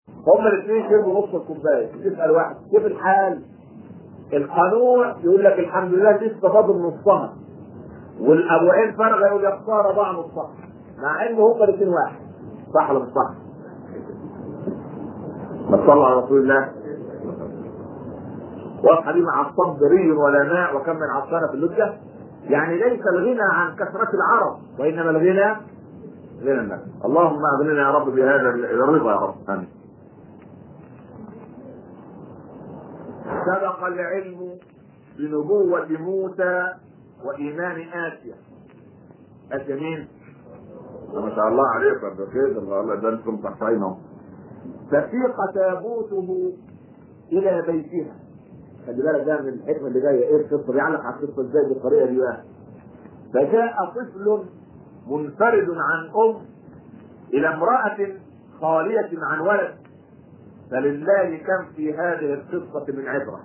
هما الاثنين شربوا نص الكوبايه تسال واحد كيف الحال؟ القنوع يقول لك الحمد لله لسه فاضل نصها والابوين فرغه يقول يا خساره ضاع نصها مع ان هما الاثنين واحد صح ولا مش صح؟ ما صلى على رسول الله واضحه دي مع الصبري ولا ماء وكم من عطشان في اللجه يعني ليس الغنى عن كثرة العرب وإنما الغنى غنى الناس اللهم أغننا يا رب بهذا الرضا يا رب آمين سبق العلم بنبوة موسى وإيمان آسيا آسيا مين؟ ما شاء الله عليكم ده كده الله ده انتم صحيحين اهو فسيق تابوته إلى بيتها خلي بالك ده من الحكمه اللي جايه ايه القصه بيعلق على القصه ازاي بالطريقه دي بقى فجاء طفل منفرد عن ام الى امراه خاليه عن ولد فلله كم في هذه القصه من عبره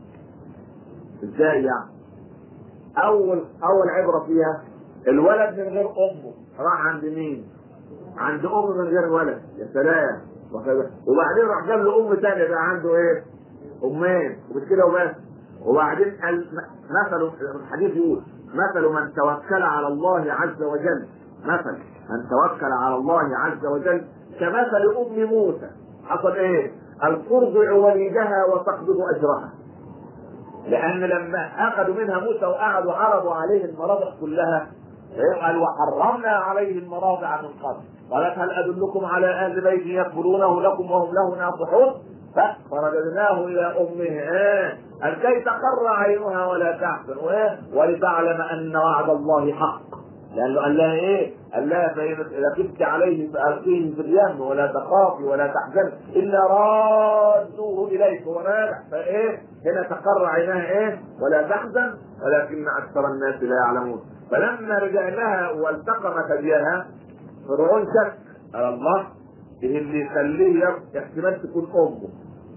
ازاي يعني اول اول عبره فيها الولد من غير امه راح عند مين عند ام من غير ولد يا سلام وبعدين راح جاب له ام ثانيه بقى عنده ايه امين ومش كده وبس وبعدين قال مثل الحديث يقول مثل من توكل على الله عز وجل مثل من توكل على الله عز وجل كمثل ام موسى حصل ايه؟ الترضع وليدها وتقبض اجرها لان لما اخذوا منها موسى وقعدوا عرضوا عليه المراضع كلها قال وحرمنا عليه المراضع من قبل قالت هل ادلكم على اهل بيت يكفلونه لكم وهم له ناصحون فرددناه الى امه ايه كي تقر عينها ولا تحزن وايه ولتعلم ان وعد الله حق لانه قال لها ايه؟ قال لها فاذا كنت عليه فالقيه في اليم ولا تخافي ولا تحزني الا رادوه اليك وراجع فايه؟ هنا تقر عينها ايه؟ ولا تحزن ولكن اكثر الناس لا يعلمون فلما رجع لها والتقم ثديها فرعون شك قال الله ايه اللي يخليه احتمال تكون امه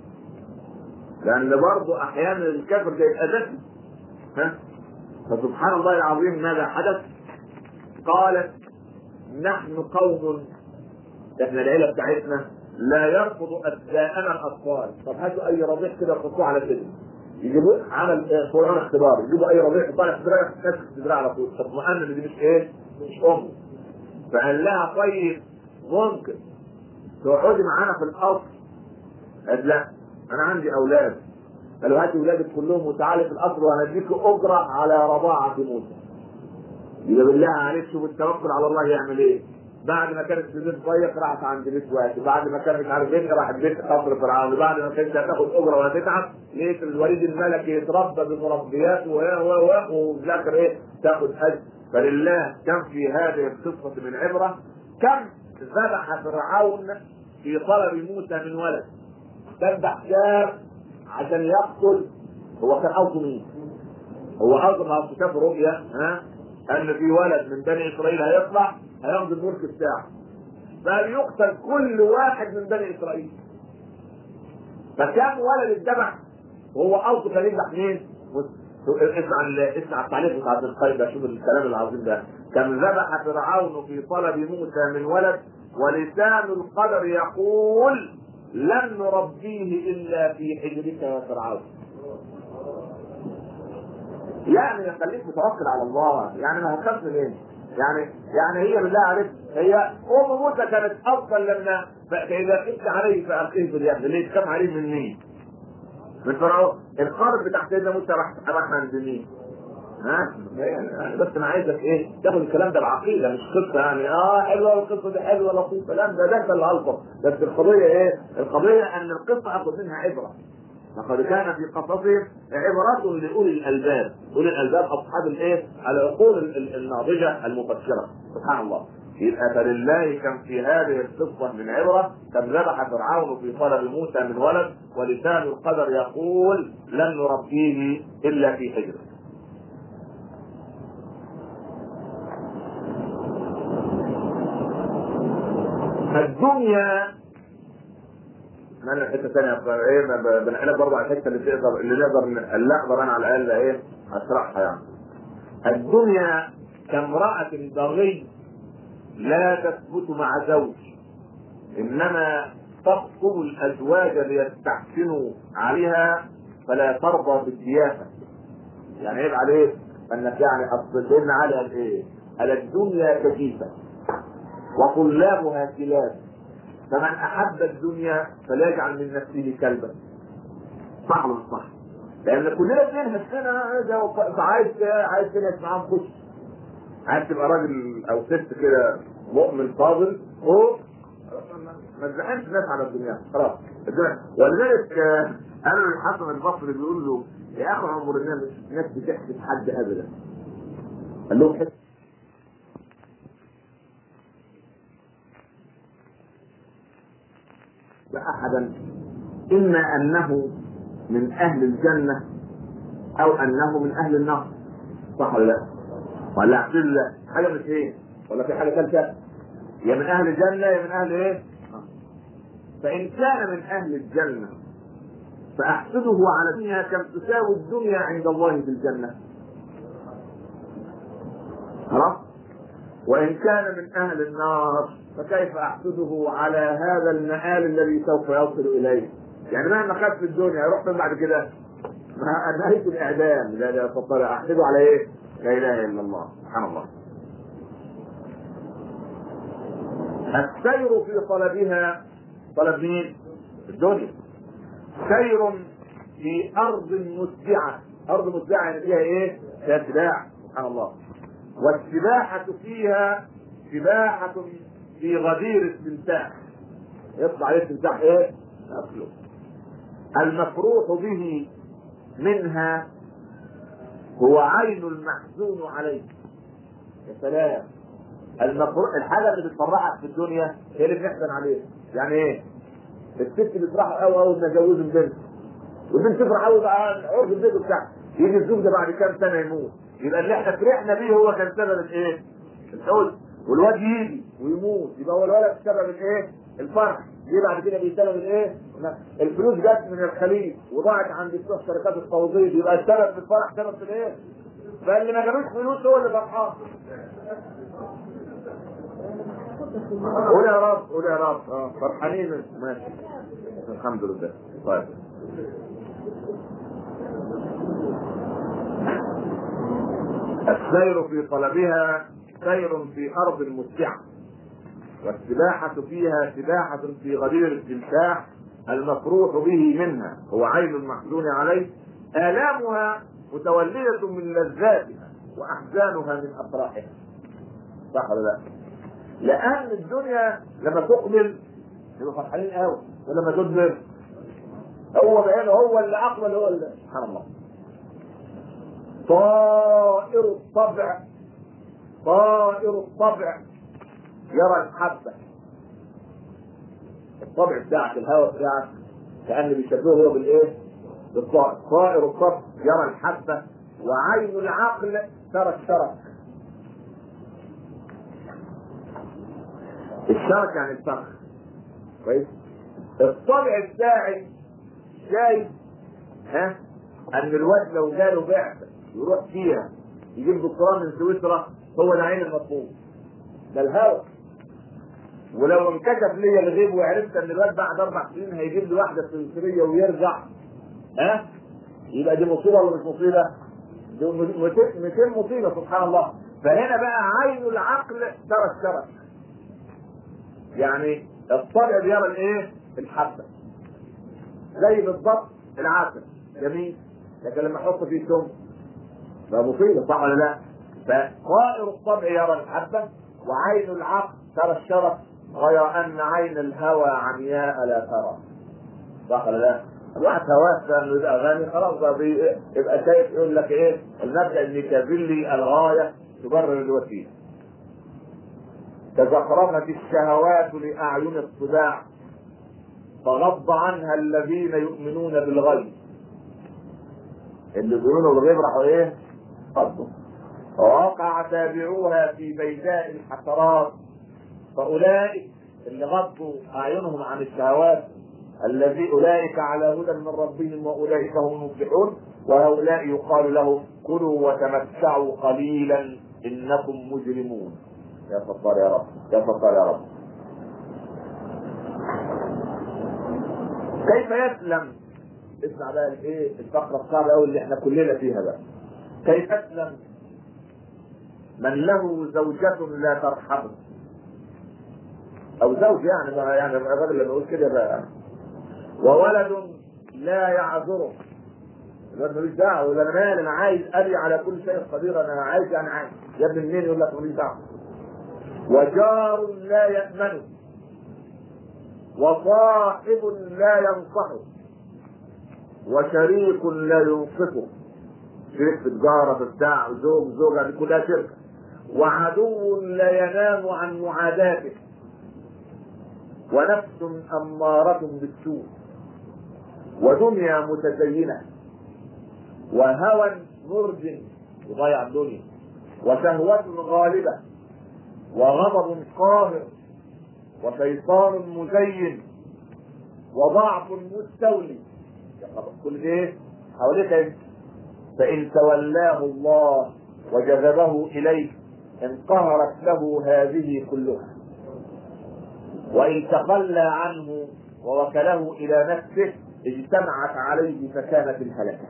لان برضه احيانا الكافر ده يبقى ذكي ها فسبحان الله العظيم ماذا حدث؟ قالت نحن قوم احنا العيله بتاعتنا لا يرفض ابناءنا الاطفال طب هاتوا اي رضيع كده يحطوه على كده يجيبوا عمل فرعون اختبار يجيبوا اي رضيع يحطوه على صدرها يمسك صدرها على طول تطمئن ان دي مش ايه؟ مش امه فقال لها طيب ممكن تقعدي معانا في القصر قالت لا انا عندي اولاد قالوا هاتي اولادك كلهم وتعالي في القصر وهنديك اجره على رضاعه موسى يبقى بالله عليك شوف التوكل على الله يعمل ايه بعد ما كانت في بيت ضيق راحت عند بيت واسع بعد ما كان مش عارف بيت راحت بيت قصر فرعون بعد ما كانت هتاخد اجره وهتتعب لقيت الوليد الملكي يتربى بمربيات و و و وفي الاخر ايه تاخد اجر فلله كم في هذه القصه من عبره كم ذبح فرعون في طلب موسى من ولد ذبح شاب عشان يقتل هو كان قصده مين؟ هو قصده ما شاف رؤيا ها ان في ولد من بني اسرائيل هيطلع هياخد الملك بتاعه بل يقتل كل واحد من بني اسرائيل فكم ولد اتذبح وهو قصده كان يذبح مين؟ اسمع اسمع التعليق بتاع ابن القيم ده شوف الكلام العظيم ده كم ذبح فرعون في طلب موسى من ولد ولسان القدر يقول لن نربيه الا في حجرك يا فرعون يعني خليك متوكل على الله يعني ما هتخاف من ايه؟ يعني يعني هي بالله عليك هي ام موسى كانت افضل لما فاذا كنت عليه فالقيه في اليم ليه كم عليه من مين؟ من فرعون القارب بتاع سيدنا موسى راح راح عند مين؟ ها؟ بس انا عايزك ايه؟ تاخد الكلام ده بعقيده مش قصه يعني اه حلوه القصه دي حلوه لطيفه لا ده ده اللي الطف بس القضيه ايه؟ القضيه ان القصه اخذ منها عبره لقد كان في قصصهم عبرة لأولي الألباب، أولي الألباب أصحاب الإيه؟ العقول الناضجة المفكرة، سبحان الله. يبقى فلله كم في هذه القصة من عبرة كم ذبح فرعون في طلب موسى من ولد ولسان القدر يقول لن نربيه إلا في حجر الدنيا ما حته ثانيه ايه بنقلب برضه على الحته اللي تقدر اللي نقدر اللي اقدر انا على الاقل ايه اشرحها يعني. الدنيا كامرأة بغي لا تثبت مع زوج انما تخطب الازواج ليستحسنوا عليها فلا ترضى بالضيافه يعني عيب عليك انك يعني اصل سيدنا علي قال ايه؟ قال الدنيا كثيفه وطلابها كلاب فمن احب الدنيا فليجعل من نفسه كلبا صح ولا مش صح؟ لان كلنا بننهج هنا ده عايز عايز تنهج معاهم خش عايز تبقى راجل او ست كده مؤمن فاضل هو ما تزعلش الناس على الدنيا خلاص ولذلك آه، قالوا للحسن البصري بيقول له يا اخي عمر الناس الناس بتحسد حد ابدا قال لهم حس احدا اما انه من اهل الجنه او انه من اهل النار صح ولا لا؟ ولا احسن لا حاجه من ايه؟ ولا في حاجه ثالثه؟ يا من اهل الجنه يا من اهل ايه؟ فان كان من اهل الجنه فاحسده على الدنيا كم تساوي الدنيا عند الله في الجنه خلاص وان كان من اهل النار فكيف احسده على هذا المآل الذي سوف يصل اليه يعني مهما خد في الدنيا يروح فين بعد كده ما نهايه الاعدام لا لا تطلع احسده على ايه لا اله الا الله سبحان الله السير في طلبها طلب مين؟ الدنيا سير في ارض مسبعه ارض مسبعه يعني فيها ايه؟ فيها سباع سبحان الله والسباحه فيها سباحه في غدير التمساح يطلع عليه التمساح ايه؟ اكله المفروح به منها هو عين المحزون عليه يا سلام المفروح الحاجه اللي بتفرحك في الدنيا هي اللي بنحزن عليها يعني ايه؟ الست بتفرح قوي اول ما يجوزوا البنت والبنت تفرح قوي بقى عرض البيت بتاعها يجي الزوج ده بعد كام سنه يموت يبقى اللي احنا فرحنا بيه هو كان سبب الايه؟ الحزن والواد يجي ويموت يبقى هو الولد سبب الايه؟ الفرح دي بعد كده بيسبب الايه؟ الفلوس جت من الخليج وضاعت عند بتوع شركات التوظيف يبقى السبب في الفرح سبب في الايه؟ فاللي ما جابوش فلوس هو اللي فرحان قول يا رب قول يا رب اه فرحانين ماشي الحمد لله طيب السير في طلبها سير في ارض مسعه والسباحة فيها سباحة في غدير التمساح المفروح به منها هو عين المحزون عليه آلامها متولدة من لذاتها وأحزانها من أفراحها صح ولا لا؟ لأن الدنيا لما تقبل يبقوا فرحانين قوي ولما تدبر هو بعينه هو اللي أقبل هو اللي سبحان الله طائر الطبع طائر الطبع يرى الحبة الطبع بتاعك الهواء بتاعك كأن بيشبهه هو بالإيه؟ بالطائر طائر الطبع يرى الحبة وعين العقل ترى الشرك الشرك يعني الفخ كويس الطبع بتاعي شايف ها ان الواد لو جاله بعثه يروح فيها يجيب دكتوراه من سويسرا هو العين المطلوب ده الهوى ولو انكشف لي الغيب وعرفت ان الواد بعد اربع سنين هيجيب لي واحده سويسريه ويرجع ها يبقى دي مصيبه ولا مش مصيبه؟ دي 200 مصيبه سبحان الله فهنا بقى عين العقل ترى الشرف يعني الطبع بيرى الايه؟ الحبه زي بالضبط العسل جميل لكن لما احط فيه سم ده مصيبه صح ولا لا؟ فطائر الطبع يرى الحبه وعين العقل ترى الشرف غير ان عين الهوى عمياء لا ترى صح ولا لا؟ الواحد هواه انه يبقى غني خلاص بقى بي- يبقى شايف يقول لك ايه؟ المبدا الميكافيلي الغايه تبرر الوسيله. تزخرفت الشهوات لاعين الطباع فغض عنها الذين يؤمنون بالغيب. اللي بيؤمنوا بالغيب راحوا ايه؟ غضوا. ووقع تابعوها في بيداء الحسرات فاولئك اللي غضوا اعينهم عن الشهوات الذي اولئك على هدى من ربهم واولئك هم المفلحون وهؤلاء يقال لهم كلوا وتمتعوا قليلا انكم مجرمون يا ستار يا رب يا ستار يا رب كيف يسلم اسمع بقى الايه الفقره الصعبه قوي اللي احنا كلنا فيها بقى كيف يسلم من له زوجة لا ترحمه او زوج يعني بقى يعني الراجل لما يقول كده بقى وولد لا يعذره الواد ملوش دعوه يقول انا مالي انا عايز ابي على كل شيء قدير انا عايز انا عايز يا ابن منين يقول لك ماليش دعوه وجار لا يأمنه وصاحب لا ينصحه وشريك لا ينصفه شريك في تجارة في بتاع زوج زوجة دي كلها شركة وعدو لا ينام عن معاداته ونفس أمارة بالسوء ودنيا متزينة وهوى مرج يضيع الدنيا وشهوة غالبة وغضب قاهر وشيطان مزين وضعف مستولي كل ايه حواليك انت فان تولاه الله وجذبه اليه انقهرت له هذه كلها وان تخلى عنه ووكله الى نفسه اجتمعت عليه فكانت الهلكه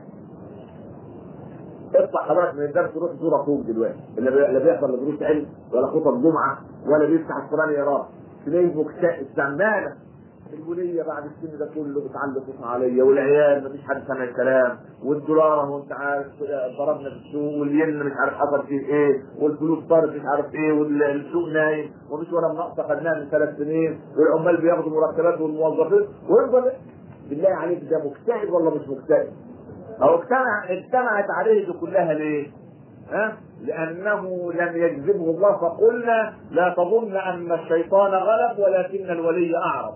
اطلع حضرتك من الدرس روح زور اخوك دلوقتي اللي بيحضر لدروس علم ولا خطب جمعه ولا بيفتح القران يقراه تلاقيه مكتئب زعلانه الولية بعد السن ده كله بتعلق صوتها عليا والعيال مفيش حد سامع الكلام والدولار وانت عارف ضربنا في السوق والين مش عارف حصل فيه ايه والفلوس صارت مش عارف ايه والسوق نايم ومش ولا مناقصه خدناها من ثلاث سنين والعمال بياخدوا مرتبات والموظفين ويفضل بالله عليك ده مكتئب ولا مش مكتئب؟ أو اجتمع اجتمعت عليه دي كلها ليه؟ ها؟ لأنه لم يجذبه الله فقلنا لا تظن أن الشيطان غلب ولكن الولي أعرض.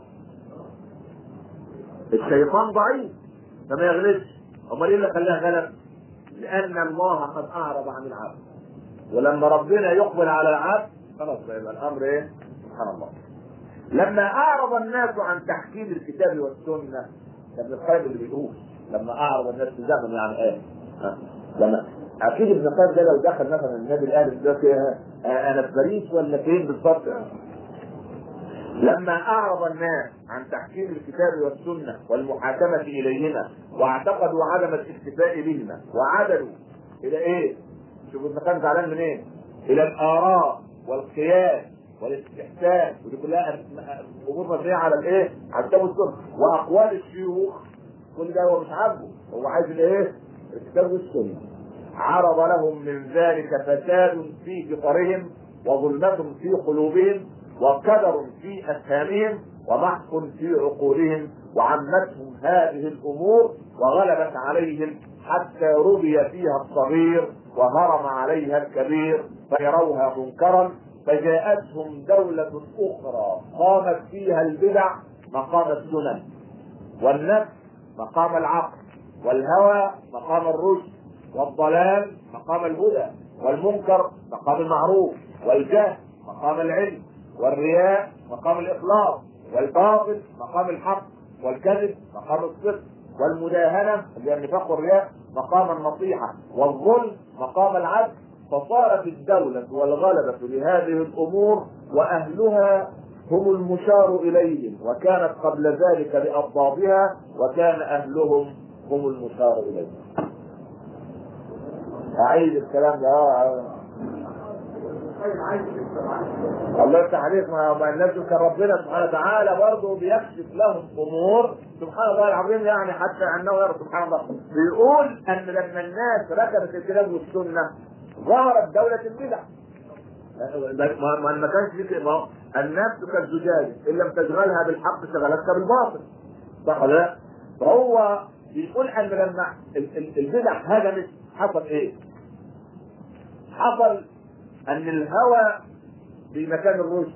الشيطان ضعيف فما يغلبش، أمال إيه اللي خلاه غلب؟ لأن الله قد أعرض عن العبد. ولما ربنا يقبل على العبد خلاص يبقى الأمر إيه؟ سبحان الله. لما أعرض الناس عن تحكيم الكتاب والسنة ابن القيم اللي بيقول لما اعرض الناس في زمن يعني ايه؟ ها؟ لما اكيد ابن القيم ده لو دخل مثلا النادي الاهلي ده فيها انا في باريس ولا فين بالظبط؟ لما اعرض الناس عن تحكيم الكتاب والسنه والمحاكمه اليهما واعتقدوا عدم الاكتفاء بهما وعدلوا الى ايه؟ شوفوا ابن القيم زعلان من ايه؟ الى الاراء والقياس والاستحسان ودي كلها امور مبنيه على الايه؟ على الكتاب والسنه واقوال الشيوخ كل ده هو مش عاجبه هو عايز الايه؟ الكتاب والسنه عرض لهم من ذلك فساد في فطرهم وظلمة في قلوبهم وكدر في افهامهم ومحق في عقولهم وعمتهم هذه الامور وغلبت عليهم حتى ربي فيها الصغير وهرم عليها الكبير فيروها منكرا فجاءتهم دولة أخرى قامت فيها البدع مقام السنن والنفس مقام العقل والهوى مقام الرشد والضلال مقام الهدى والمنكر مقام المعروف والجهل مقام العلم والرياء مقام الإخلاص والباطل مقام الحق والكذب مقام الصدق والمداهنة اللي هي النفاق والرياء مقام النصيحة والظلم مقام العدل فصارت الدولة والغلبة لهذه الأمور وأهلها هم المشار إليهم وكانت قبل ذلك بأضدادها وكان أهلهم هم المشار إليهم أعيد الكلام ده آه. الله يفتح عليك ما الناس كان ربنا سبحانه وتعالى برضه بيكشف لهم امور سبحان الله العظيم يعني حتى انه يرى سبحان الله بيقول ان لما الناس ركبت الكتاب والسنه ظهرت دولة البدع ما ما كانش في ما النفس كالزجاج ان لم تشغلها بالحق شغلتك بالباطل صح ولا لا؟ فهو بيقول ان لما البدع هجمت حصل ايه؟ حصل ان الهوى في مكان الرشد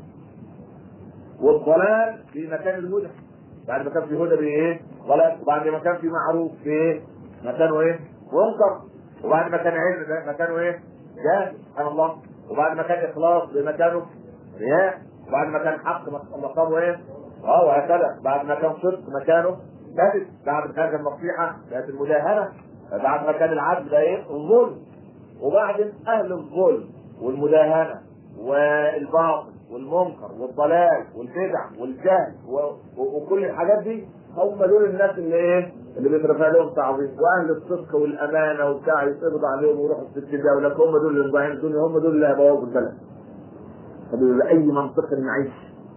والضلال في مكان الهدى بعد ما كان في هدى بايه؟ ضلال وبعد ما كان في معروف في ايه؟ مكانه ايه؟ منكر وبعد ما كان علم ده مكانه ايه؟ جهل سبحان الله وبعد ما كان اخلاص بمكانه رياء وبعد ما كان حق مقامه ايه؟ اه وهكذا بعد ما كان صدق مكانه كذب بعد ما كان النصيحه بقت المداهنه بعد ما كان العدل ده ايه؟ الظلم وبعدين اهل الظلم والمداهنه والباطل والمنكر والضلال والبدع والجهل و... و... وكل الحاجات دي هم دول الناس اللي ايه اللي بيترفع لهم تعظيم واهل الصدق والامانه وبتاع يتقبض عليهم ويروحوا في ست جوله هم دول اللي مضيعين الدنيا هم دول اللي هيبوظوا البلد طب باي منطق نعيش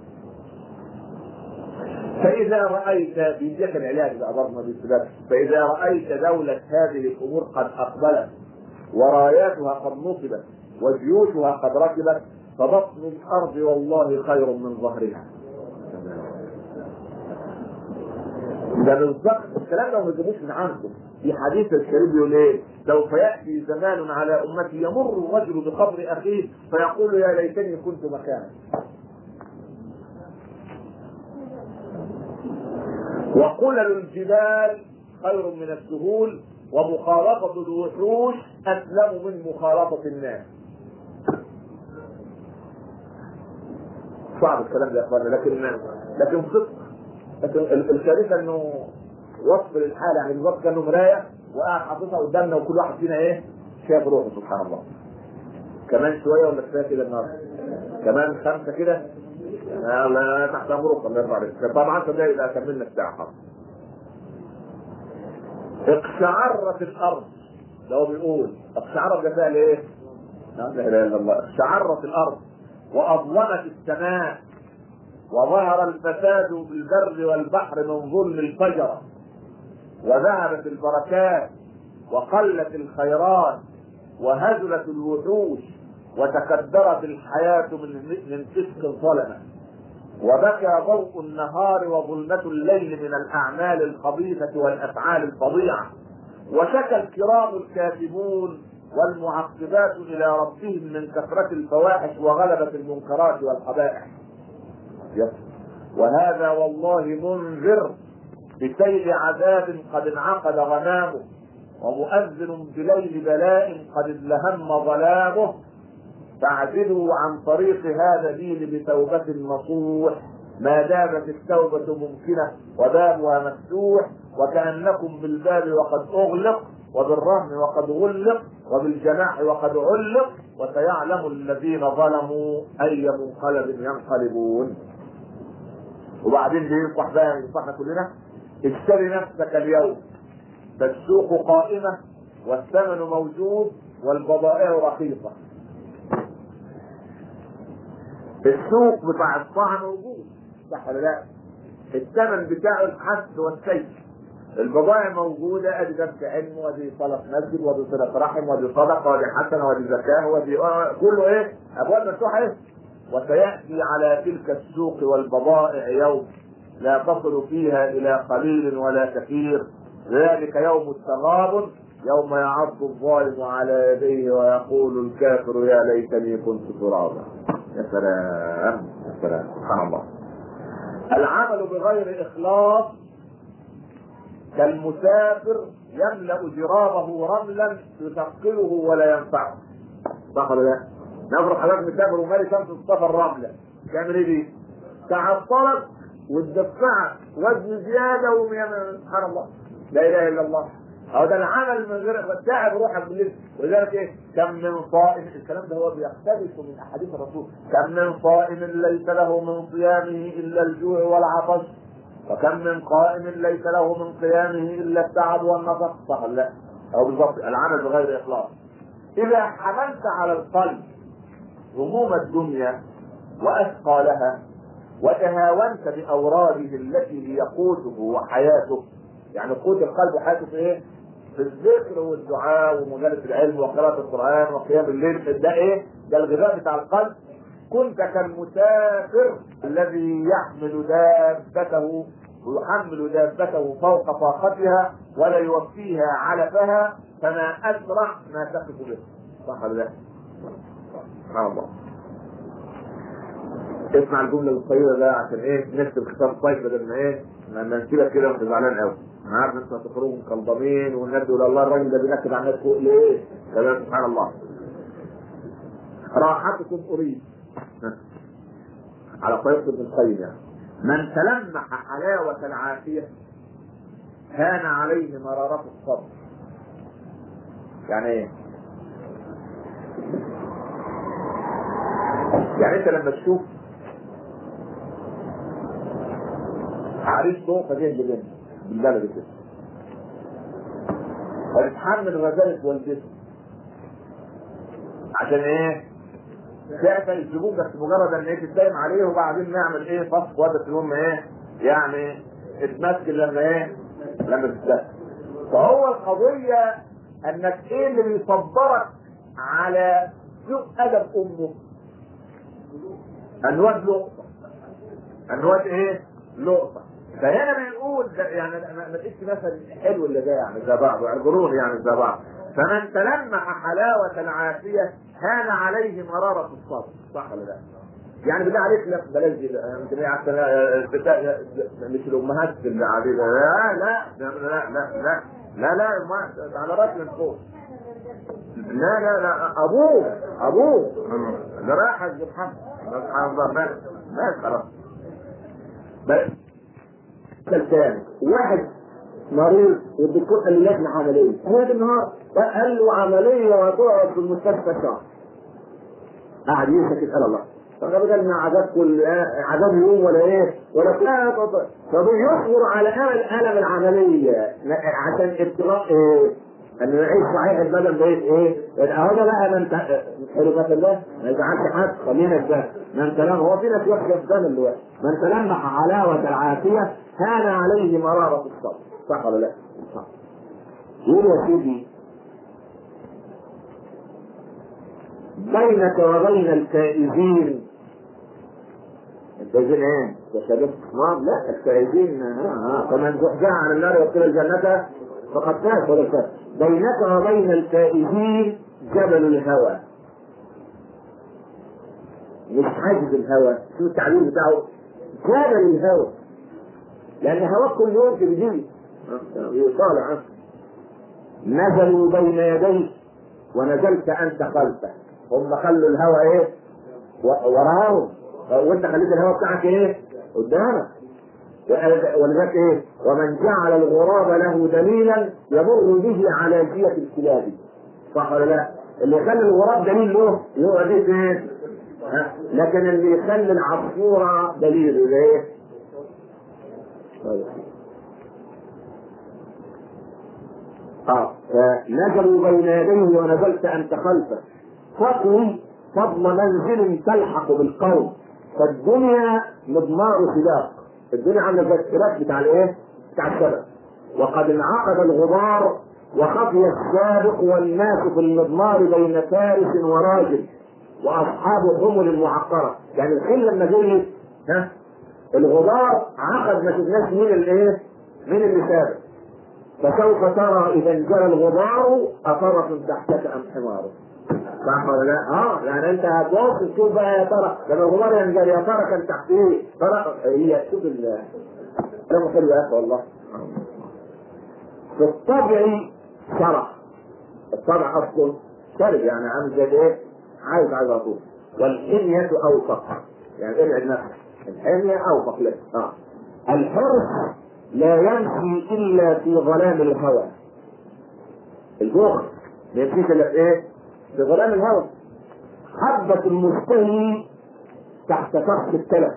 فإذا رأيت بيديك العلاج بقى برضه بالسبب فإذا رأيت دولة هذه الأمور قد أقبلت وراياتها قد نصبت وجيوشها قد ركبت فبطن الأرض والله خير من ظهرها ده بالظبط الكلام ده ما تجيبوش من عندكم في حديث الشريف بيقول ايه؟ سوف ياتي زمان على امتي يمر الرجل بقبر اخيه فيقول يا ليتني كنت مكانه. وقلل الجبال خير من السهول ومخالطة الوحوش أسلم من مخالطة الناس. صعب الكلام ده يا اخوانا لكن لكن صدق لكن الكارثه انه وصف للحاله يعني بالظبط كانه مرايه وقاعد حاططها قدامنا وكل واحد فينا ايه شايف روحه سبحان الله كمان شويه ولا كفايه كده النهارده كمان خمسه كده الله تحت امرك الله يرضى عليك طبعا صدقني اذا كملنا الساعه خلاص اقشعرت الارض ده هو بيقول اقشعرت ده فعل ايه؟ لا اله الا الله اقشعرت الارض واظلمت السماء وظهر الفساد بالبر والبحر من ظلم الفجرة وذهبت البركات وقلت الخيرات وهزلت الوحوش وتكدرت الحياة من من فسق ظلمة وبكى ضوء النهار وظلمة الليل من الأعمال الخبيثة والأفعال الفظيعة وشكى الكرام الكاتبون والمعقبات إلى ربهم من كثرة الفواحش وغلبة المنكرات والقبائح وهذا والله منذر بسيل عذاب قد انعقد غمامه ومؤذن بليل بلاء قد ازلهم ظلامه فاعدلوا عن طريق هذا الدين بتوبة نصوح ما دامت التوبة ممكنة وبابها مفتوح وكأنكم بالباب وقد أغلق وبالرهن وقد غلق وبالجناح وقد علق وسيعلم الذين ظلموا أي منقلب ينقلبون وبعدين بينصح بقى ينصحنا كلنا اشتري نفسك اليوم فالسوق قائمة والثمن موجود والبضائع رخيصة السوق بتاع الطعم موجود صح ولا لا؟ الثمن بتاعه الحس والسيف البضائع موجودة ادي درس علم وادي صلاة مسجد وادي صلة رحم وادي صدقة وادي حسنة وادي زكاة وادي كله ايه؟ ابواب مفتوحة ايه؟ وسيأتي على تلك السوق والبضائع يوم لا تصل فيها إلى قليل ولا كثير ذلك يوم التغابن يوم يعض الظالم على يديه ويقول الكافر يا ليتني كنت ترابا يا سلام يا سلام سبحان الله العمل بغير إخلاص كالمسافر يملأ جرابه رملا يثقله ولا ينفعه صح ولا لا؟ نفرض حضرتك مسافر ومالي شمس السفر رمله تعمل ايه دي؟ تعطلك وتدفعك وزن زياده ومية سبحان الله لا اله الا الله هو ده العمل من غير تعب روحك بالليل ولذلك ايه؟ كم من صائم الكلام ده هو بيقتبس من احاديث الرسول كم من صائم ليس له من صيامه الا الجوع والعطش وكم من قائم ليس له من قيامه الا التعب والنفق صح لا؟ او بالضبط العمل بغير اخلاص اذا حملت على القلب هموم الدنيا واثقالها وتهاونت باوراده التي هي قوته وحياته يعني قوت القلب وحياته في ايه؟ في الذكر والدعاء ومجالس العلم وقراءة القرآن وقيام الليل ده ايه؟ ده الغذاء بتاع القلب كنت كالمسافر الذي يحمل دابته ويحمل دابته فوق طاقتها ولا يوفيها علفها فما اسرع ما تقف به صح ولا لا؟ سبحان الله اسمع الجمله القصيره ده عشان ايه نكتب كتاب طيب بدل ما ايه ما نسيبك كده وانت زعلان قوي انا عارف انتوا هتخرجوا مقلضمين والناس يقول الله الراجل ده بينكد على الناس فوق ليه؟ تمام سبحان الله راحتكم اريد على طريقه ابن القيم يعني من تلمح حلاوه العافيه هان عليه مرارة الصبر يعني ايه؟ يعني انت لما تشوف العريس له فجاه بجنة بالبلد كده فتتحمل غزالة والدته عشان ايه؟ تعرف يسيبوك بس مجرد ان ايه تتكلم عليه وبعدين نعمل ايه فصل وقت المهم ايه؟ يعني اتمسك لما ايه؟ لما تتدخل فهو القضية انك ايه اللي بيصبرك على سوء ادب امه الواد لقطة الواد ايه؟ لقطة فهنا بيقول ده يعني ما ما تقيسش مثلا حلو اللي ده يعني زي بعض يعني قرون يعني زي بعض فمن تلمح حلاوة العافية هان عليه مرارة الصبر صح ولا لا؟ يعني بالله عليك لا بلاش دي لا، يمكن هي عشان بتاع- مش الامهات اللي عادية لا لا لا لا لا لا لا لا ما على راس من فوق لا لا لا ابوه ابوه ده رايح يجيب حق سبحان الله ماشي ماشي خلاص بس ثاني واحد مريض والدكتور قال له لازم عمليه هو ده النهار قال له عمليه وهتقعد في المستشفى شهر قعد يسكت قال الله طب بدل ما عذاب كل عذاب يوم ولا ايه ولا لا طب طب يصبر على امل الم العمليه عشان ابتغاء ايه؟ ان يعيش صحيح البدن بقيت ايه؟ اهو ده بقى من حرمة الله ما يزعلش حد خلينا في من تلم هو في ناس وحشه في ده دلوقتي من تلمح حلاوه العافيه هان عليه مراره الصبر صح ولا لا؟ صح يقول يا سيدي بينك وبين الفائزين الفايزين ايه؟ يا شباب ما لا الفائزين آه، آه، فمن زحزح عن النار وادخل الجنة فقد فاز ولا فاز بينك وبين الفائزين جبل الهوى مش حاجز الهوى شو التعبير بتاعه جبل الهوى لأن هواك كل يوم تبديه طالع آه. نزلوا بين يديك ونزلت أنت خلفه هم خلوا الهوى ايه؟ و- وراهم وانت خليت الهوى بتاعك ايه؟ قدامك ولذلك ايه؟ ومن جعل الغراب له دليلا يمر به على جية الكلاب صح ولا لا؟ اللي يخلي الغراب دليل له يقعد ايه فين؟ ها؟ لكن اللي يخلي العصفورة دليل يبقى ايه؟ طيب. اه فنزلوا بين يديه ونزلت انت خلفه فقل فضل منزل تلحق بالقوم فالدنيا مضمار سباق الدنيا عامله زي السباق بتاع الايه؟ بتاع السبق وقد انعقد الغبار وخفي السابق والناس في المضمار بين فارس وراجل واصحاب حمل معقره يعني الخيل لما جري ها الغبار عقد ما شفناش مين الايه؟ مين اللي سابق فسوف ترى اذا انجلى الغبار افرس تحتك ام حمار صح ولا لا؟ اه يعني انت هتبص تشوف بقى يا ترى لما الغبار ينزل يا ترى كان تحت ايه؟ ترى هي شوف ال كلام حلو يا اخي والله في الطبع شرع الطبع اصله شرب يعني عامل زي ايه؟ عايز عايز على طول والحمية اوثق يعني ابعد نفسك الحمية اوثق لك اه الحرص لا يمشي الا في ظلام الهوى البخل ما يمشيش الا في ايه؟ في ظلام الهوى حبة المستهي تحت فخ التلف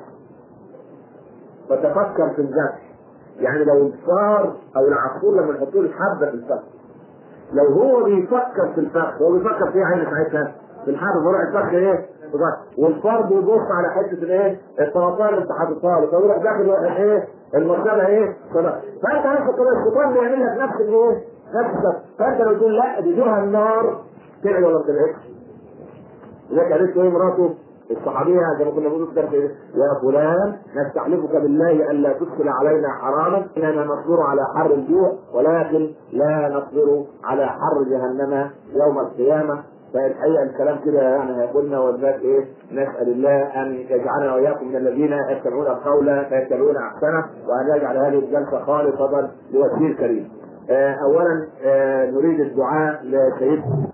فتفكر في الذبح يعني لو الفار او العصفور لما يحطوا له حبه في الفخ لو هو بيفكر في الفخ هو بيفكر في عين ساعتها في الحبه فروع الفخ ايه؟ بضغط. والفار بيبص على حته الايه؟ الطرطان اللي انت حاططها له فيروح داخل واحد ايه؟ المرتبه ايه؟ صلاة. فانت نفسك كده الشيطان بيعمل لك نفس الايه؟ نفس الشيء. فانت لو تقول لا دي جوها النار تبعد ولا ما تبعدش؟ لذلك قالت له ايه مراته الصحابية زي ما كنا بنقول في الدرس إيه؟ يا فلان نستحلفك بالله ألا تدخل علينا حراما إننا نصبر على حر الجوع ولكن لا نصبر على حر جهنم يوم القيامة فالحقيقة الكلام كده يعني قلنا والناس ايه نسأل الله أن يجعلنا وإياكم من الذين يتبعون القول فيتبعون أحسنه وأن يجعل هذه الجلسة خالصة لوجهه الكريم. آه، أولا آه، نريد الدعاء لسيدنا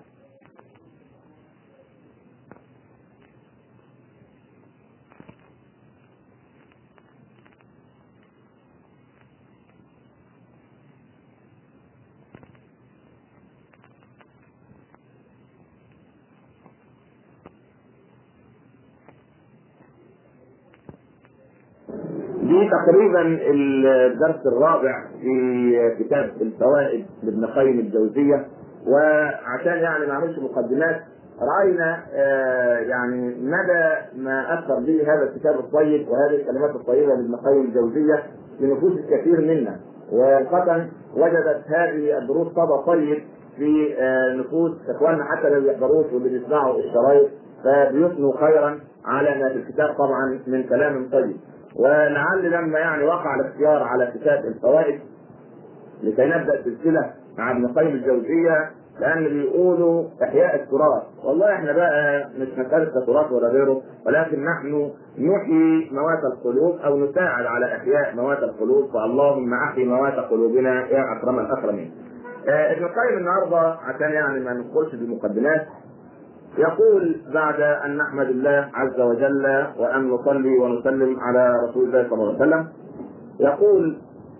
في تقريبا الدرس الرابع في كتاب الفوائد لابن قيم الجوزية وعشان يعني ما اعملش مقدمات راينا آه يعني مدى ما اثر به هذا الكتاب الطيب وهذه الكلمات الطيبه لابن قيم الجوزيه في نفوس الكثير منا وقد وجدت هذه الدروس صدى طيب في آه نفوس اخواننا حتى اللي بيحضروش واللي بيسمعوا الشرايط فبيثنوا خيرا على ما في الكتاب طبعا من كلام طيب ولعل لما يعني وقع الاختيار على كتاب الفوائد لكي نبدا سلسله مع ابن قيم الجوزيه لان بيقولوا احياء التراث والله احنا بقى مش مساله تراث ولا غيره ولكن نحن نحيي موات القلوب او نساعد على احياء موات القلوب فاللهم احي موات قلوبنا يا اكرم الاكرمين. آه ابن القيم النهارده عشان يعني ما ندخلش في مقدمات يقول بعد ان نحمد الله عز وجل وان نصلي ونسلم على رسول الله صلى الله عليه وسلم يقول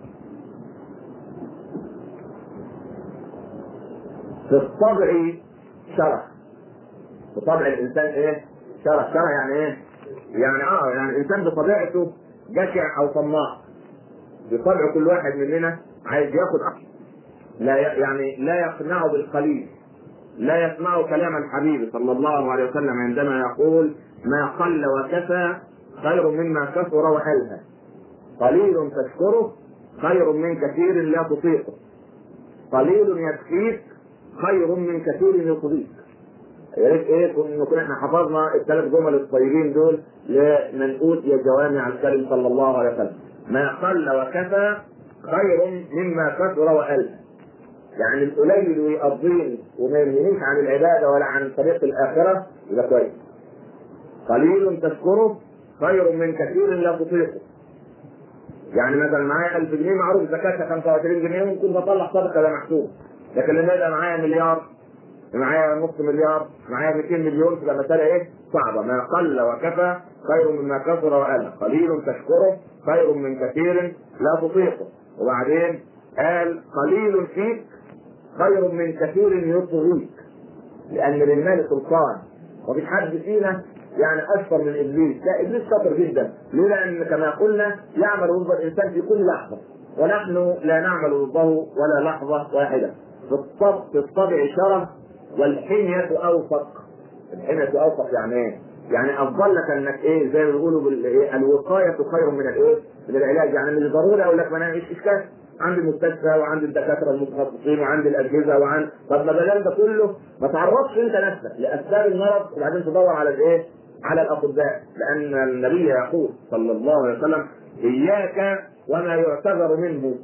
في الطبع شرح في طبع الانسان ايه؟ شرح شرح يعني ايه؟ يعني اه يعني الانسان بطبيعته جشع او طماع بطبع كل واحد مننا عايز ياخد اكثر لا يعني لا يقنعه بالقليل لا يسمع كلام الحبيب صلى الله عليه وسلم عندما يقول ما قل وكفى خير مما كثر وألهى قليل تشكره خير من كثير لا تطيقه قليل يكفيك خير من كثير يقضيك يا ريت ايه نكون احنا حفظنا الثلاث جمل الطيبين دول لمن اوتي جوامع الكلم صلى الله عليه وسلم ما قل وكفى خير مما كثر والهى يعني القليل ويقضيني وما يمنيش عن العباده ولا عن طريق الاخره يبقى كويس قليل تشكره خير من كثير لا تطيقه يعني مثلا معايا 1000 جنيه معروف زكاتها 25 جنيه ممكن بطلع صدقه ده محسوب لكن لما يبقى معايا مليار معايا نص مليار معايا 200 مليون تبقى مساله ايه؟ صعبه ما قل وكفى خير مما كثر وقل قليل تشكره خير من كثير لا تطيقه وبعدين قال قليل فيك خير من كثير يطغيك لان للمال سلطان وفي حد فينا يعني اشطر من ابليس لا ابليس شاطر جدا لولا ان كما قلنا يعمل ضد الانسان في كل لحظه ونحن لا نعمل ضده ولا لحظه واحده في الطبع في الطبع شرف والحمية اوفق الحمية اوفق يعني ايه؟ يعني افضل لك انك ايه زي ما بيقولوا بالإيه؟ الوقايه خير من الايه؟ من العلاج يعني مش ضروري اقول لك ما انا مش اشكال عندي المستشفى وعندي الدكاتره المتخصصين وعندي الاجهزه وعندي طب ما بدل ده كله ما تعرضش انت نفسك لاسباب المرض وبعدين تدور على الايه؟ على الاطباء لان النبي يقول صلى الله عليه وسلم اياك وما يعتذر منه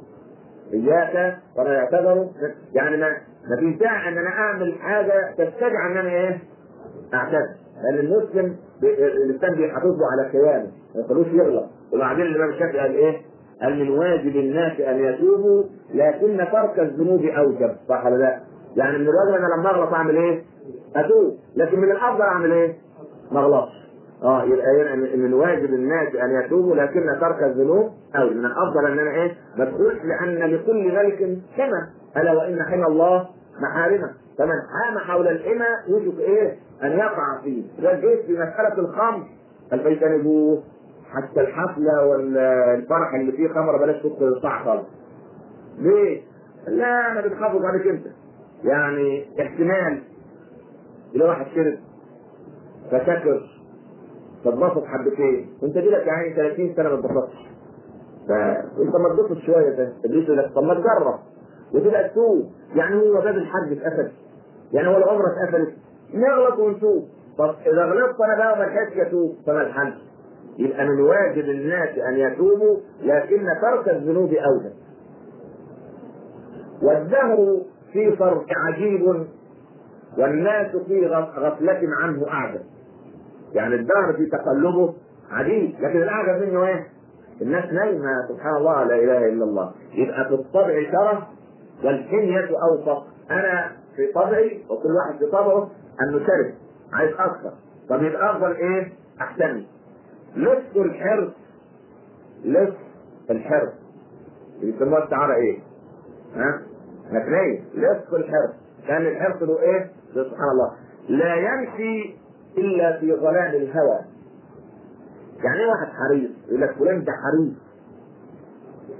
اياك وما يعتذر يعني ما ما في داعي ان انا اعمل حاجه تستدعي ان انا ايه؟ اعتذر لان المسلم الانسان بيحافظ له على كيانه ما يخلوش يغلط وبعدين الامام الشافعي قال ايه؟ قال من واجب الناس ان يتوبوا لكن ترك الذنوب اوجب صح ولا لا؟ يعني من الواجب انا لما اغلط اعمل ايه؟ اتوب لكن من الافضل اعمل ايه؟ ما اغلطش اه يبقى من الواجب الناس ان يتوبوا لكن ترك الذنوب او من الافضل ان انا ايه؟ ما تقولش لان لكل ملك حمى الا وان حمى الله محارمه فمن حام حول الحمى يوشك ايه؟ ان يقع فيه جيت في مساله الخمر فليجتنبوه حتى الحفله والفرح اللي فيه خمره بلاش تدخل القاعه خالص. ليه؟ لا انا بتخافوا عليك انت. يعني احتمال يلاقي واحد شرب فسكر فاتبسط حبتين وانت لك يعني 30 سنه ما اتبسطتش. فانت ما تبسط شويه ده ابليس يقول لك طب ما تجرب وتبقى تسوق يعني هو باب الحج اتقفل يعني هو العمره اتقفلت نغلط ونسوق طب اذا غلطت انا بقى ما لحقتش اتوب فما الحل؟ يبقى من واجب الناس ان يتوبوا لكن ترك الذنوب اولى. والدهر في فرق عجيب والناس في غفلة عنه أعجب. يعني الدهر في تقلبه عجيب لكن الأعجب منه إيه؟ الناس نايمة سبحان الله لا إله إلا الله. يبقى في الطبع شرف والحمية أوفق. أنا في طبعي وكل واحد في طبعه أنه شرف عايز أكثر. طب يبقى أفضل إيه؟ أحسن لص الحرص لص الحرص بيسموها السعارة ايه؟ ها؟ اثنين لص الحرص كان الحرص له ايه؟ سبحان الله لا يمشي الا في ظلال الهوى يعني ايه واحد حريص؟ يقول لك فلان ده حريص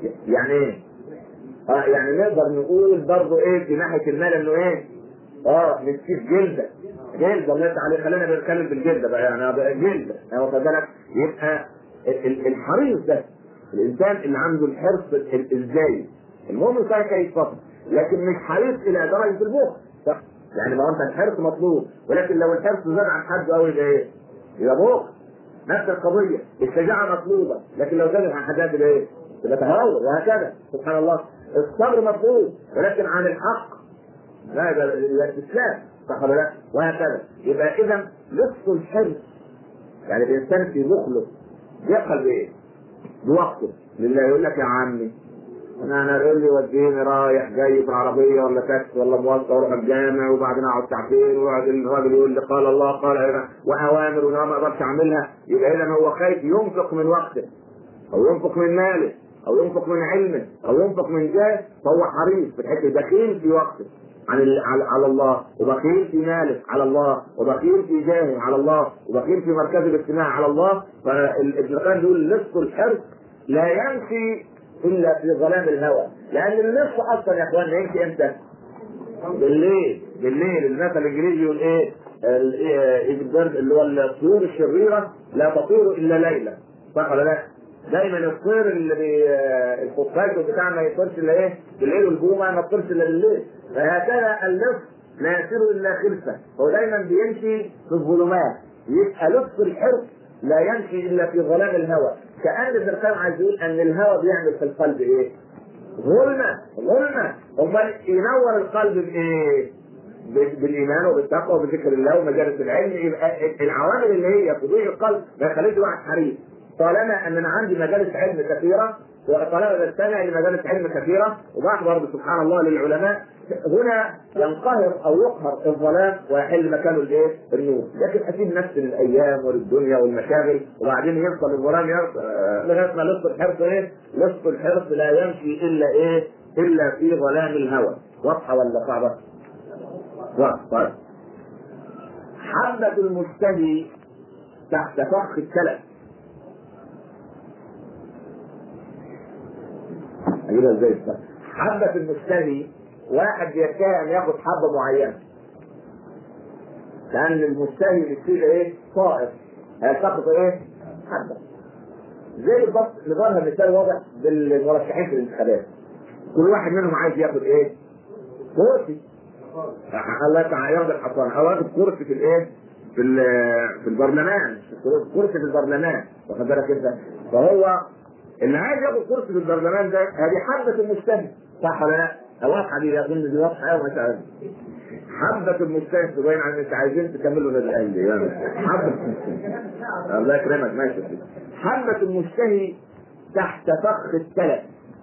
يعني ايه؟ اه يعني نقدر نقول برضه ايه في ناحيه المال انه ايه؟ اه نسيب جلده جلده الله يفتح عليه خلينا بنتكلم بالجلده بقى يعني بقى جلده يعني واخد بالك يبقى ال- ال- الحريص ده الانسان اللي عنده الحرص ال- ازاي المؤمن صحيح كيف فقط لكن مش حريص الى درجه البخل صح يعني ما هو انت الحرص مطلوب ولكن لو الحرص زاد عن حده قوي يبقى ايه؟ يبقى بخل نفس القضيه الشجاعه مطلوبه لكن لو زادت عن حدها تبقى ايه؟ تبقى تهور وهكذا سبحان الله الصبر مطلوب ولكن عن الحق لا يبقى يبقى استسلام صح ولا لا؟ وهكذا يبقى اذا نصف الحرص يعني الانسان في بخله يبخل بايه؟ بوقته لله يقول لك يا عمي انا انا يقول لي وديني رايح جاي في عربيه ولا تاكسي ولا مواصله واروح الجامع وبعدين اقعد ساعتين ويقعد الراجل يقول لي قال الله قال هنا واوامر وانا ما اقدرش اعملها يبقى اذا هو خايف ينفق من وقته او ينفق من ماله او ينفق من علمه او ينفق من جاه فهو حريص في الحته بخيل في وقته عن ال- على على الله وبخيل في ماله على الله وبخيل في جاهه على الله وبخيل في مركز الاجتماع على الله فابن القيم بيقول نصف الحرص لا يمشي الا في ظلام الهوى لان النصف اصلا يا اخوان يمشي امتى؟ بالليل بالليل المثل الانجليزي يقول ايه؟ ال- إيه، البرد اللي هو الطيور الشريره لا تطير الا ليلا صح ولا لا؟ دايما الطير اللي بي الخفاش بتاعنا ما يطيرش الا ايه؟ بالليل والبومه ما تطيرش الا بالليل فهكذا النصف لا يسير الا خلفه هو دايما بيمشي في الظلمات يبقى لطف الحرص لا يمشي الا في ظلام الهوى كان ابن القيم عايز يقول ان الهوى بيعمل في القلب ايه؟ ظلمة ظلمة امال ينور القلب بايه؟ ب- بالايمان وبالتقوى وبذكر الله ومجالس العلم يبقى العوامل اللي هي تضيع القلب ما يخليش واحد حريص طالما ان انا عندي مجالس علم كثيره وطالما بستمع لمجالس علم كثيره وبحضر سبحان الله للعلماء هنا ينقهر او يقهر الظلام ويحل مكانه الايه؟ النور، لكن اسيب نفسي للايام وللدنيا والمشاغل وبعدين يفضل الظلام ير- آه، لغايه ما لص الحرص ايه؟ لص الحرص لا يمشي الا ايه؟ الا في ظلام الهوى، واضحه ولا صعبه؟ واضحه طيب. حبة المشتهي تحت فخ السلف اجيبها ازاي السلف؟ حبة المشتهي واحد بيشتهي ان ياخد حبة معينة لأن المشتهي بيصير ايه؟ صائر هيلتقط ايه؟ حبة زي بالضبط نظامها مثال واضح بالمرشحين في الانتخابات كل واحد منهم عايز ياخد ايه؟ كرسي الله تعالى ياخد الحصان او ياخد كرسي في الايه؟ في ال- في البرلمان كرسي في البرلمان واخد بالك انت فهو اللي عايز ياخد كرسي في البرلمان ده هذه حبة المجتهد صح ولا لا؟ واضحة دي اظن دي واضحة قوي مش عارف حبة المجتهد تبين عن انت عايزين تكملوا للاهل يعني حبة المجتهد الله يكرمك ماشي يا سيدي. حبة المجتهد تحت فخ التلف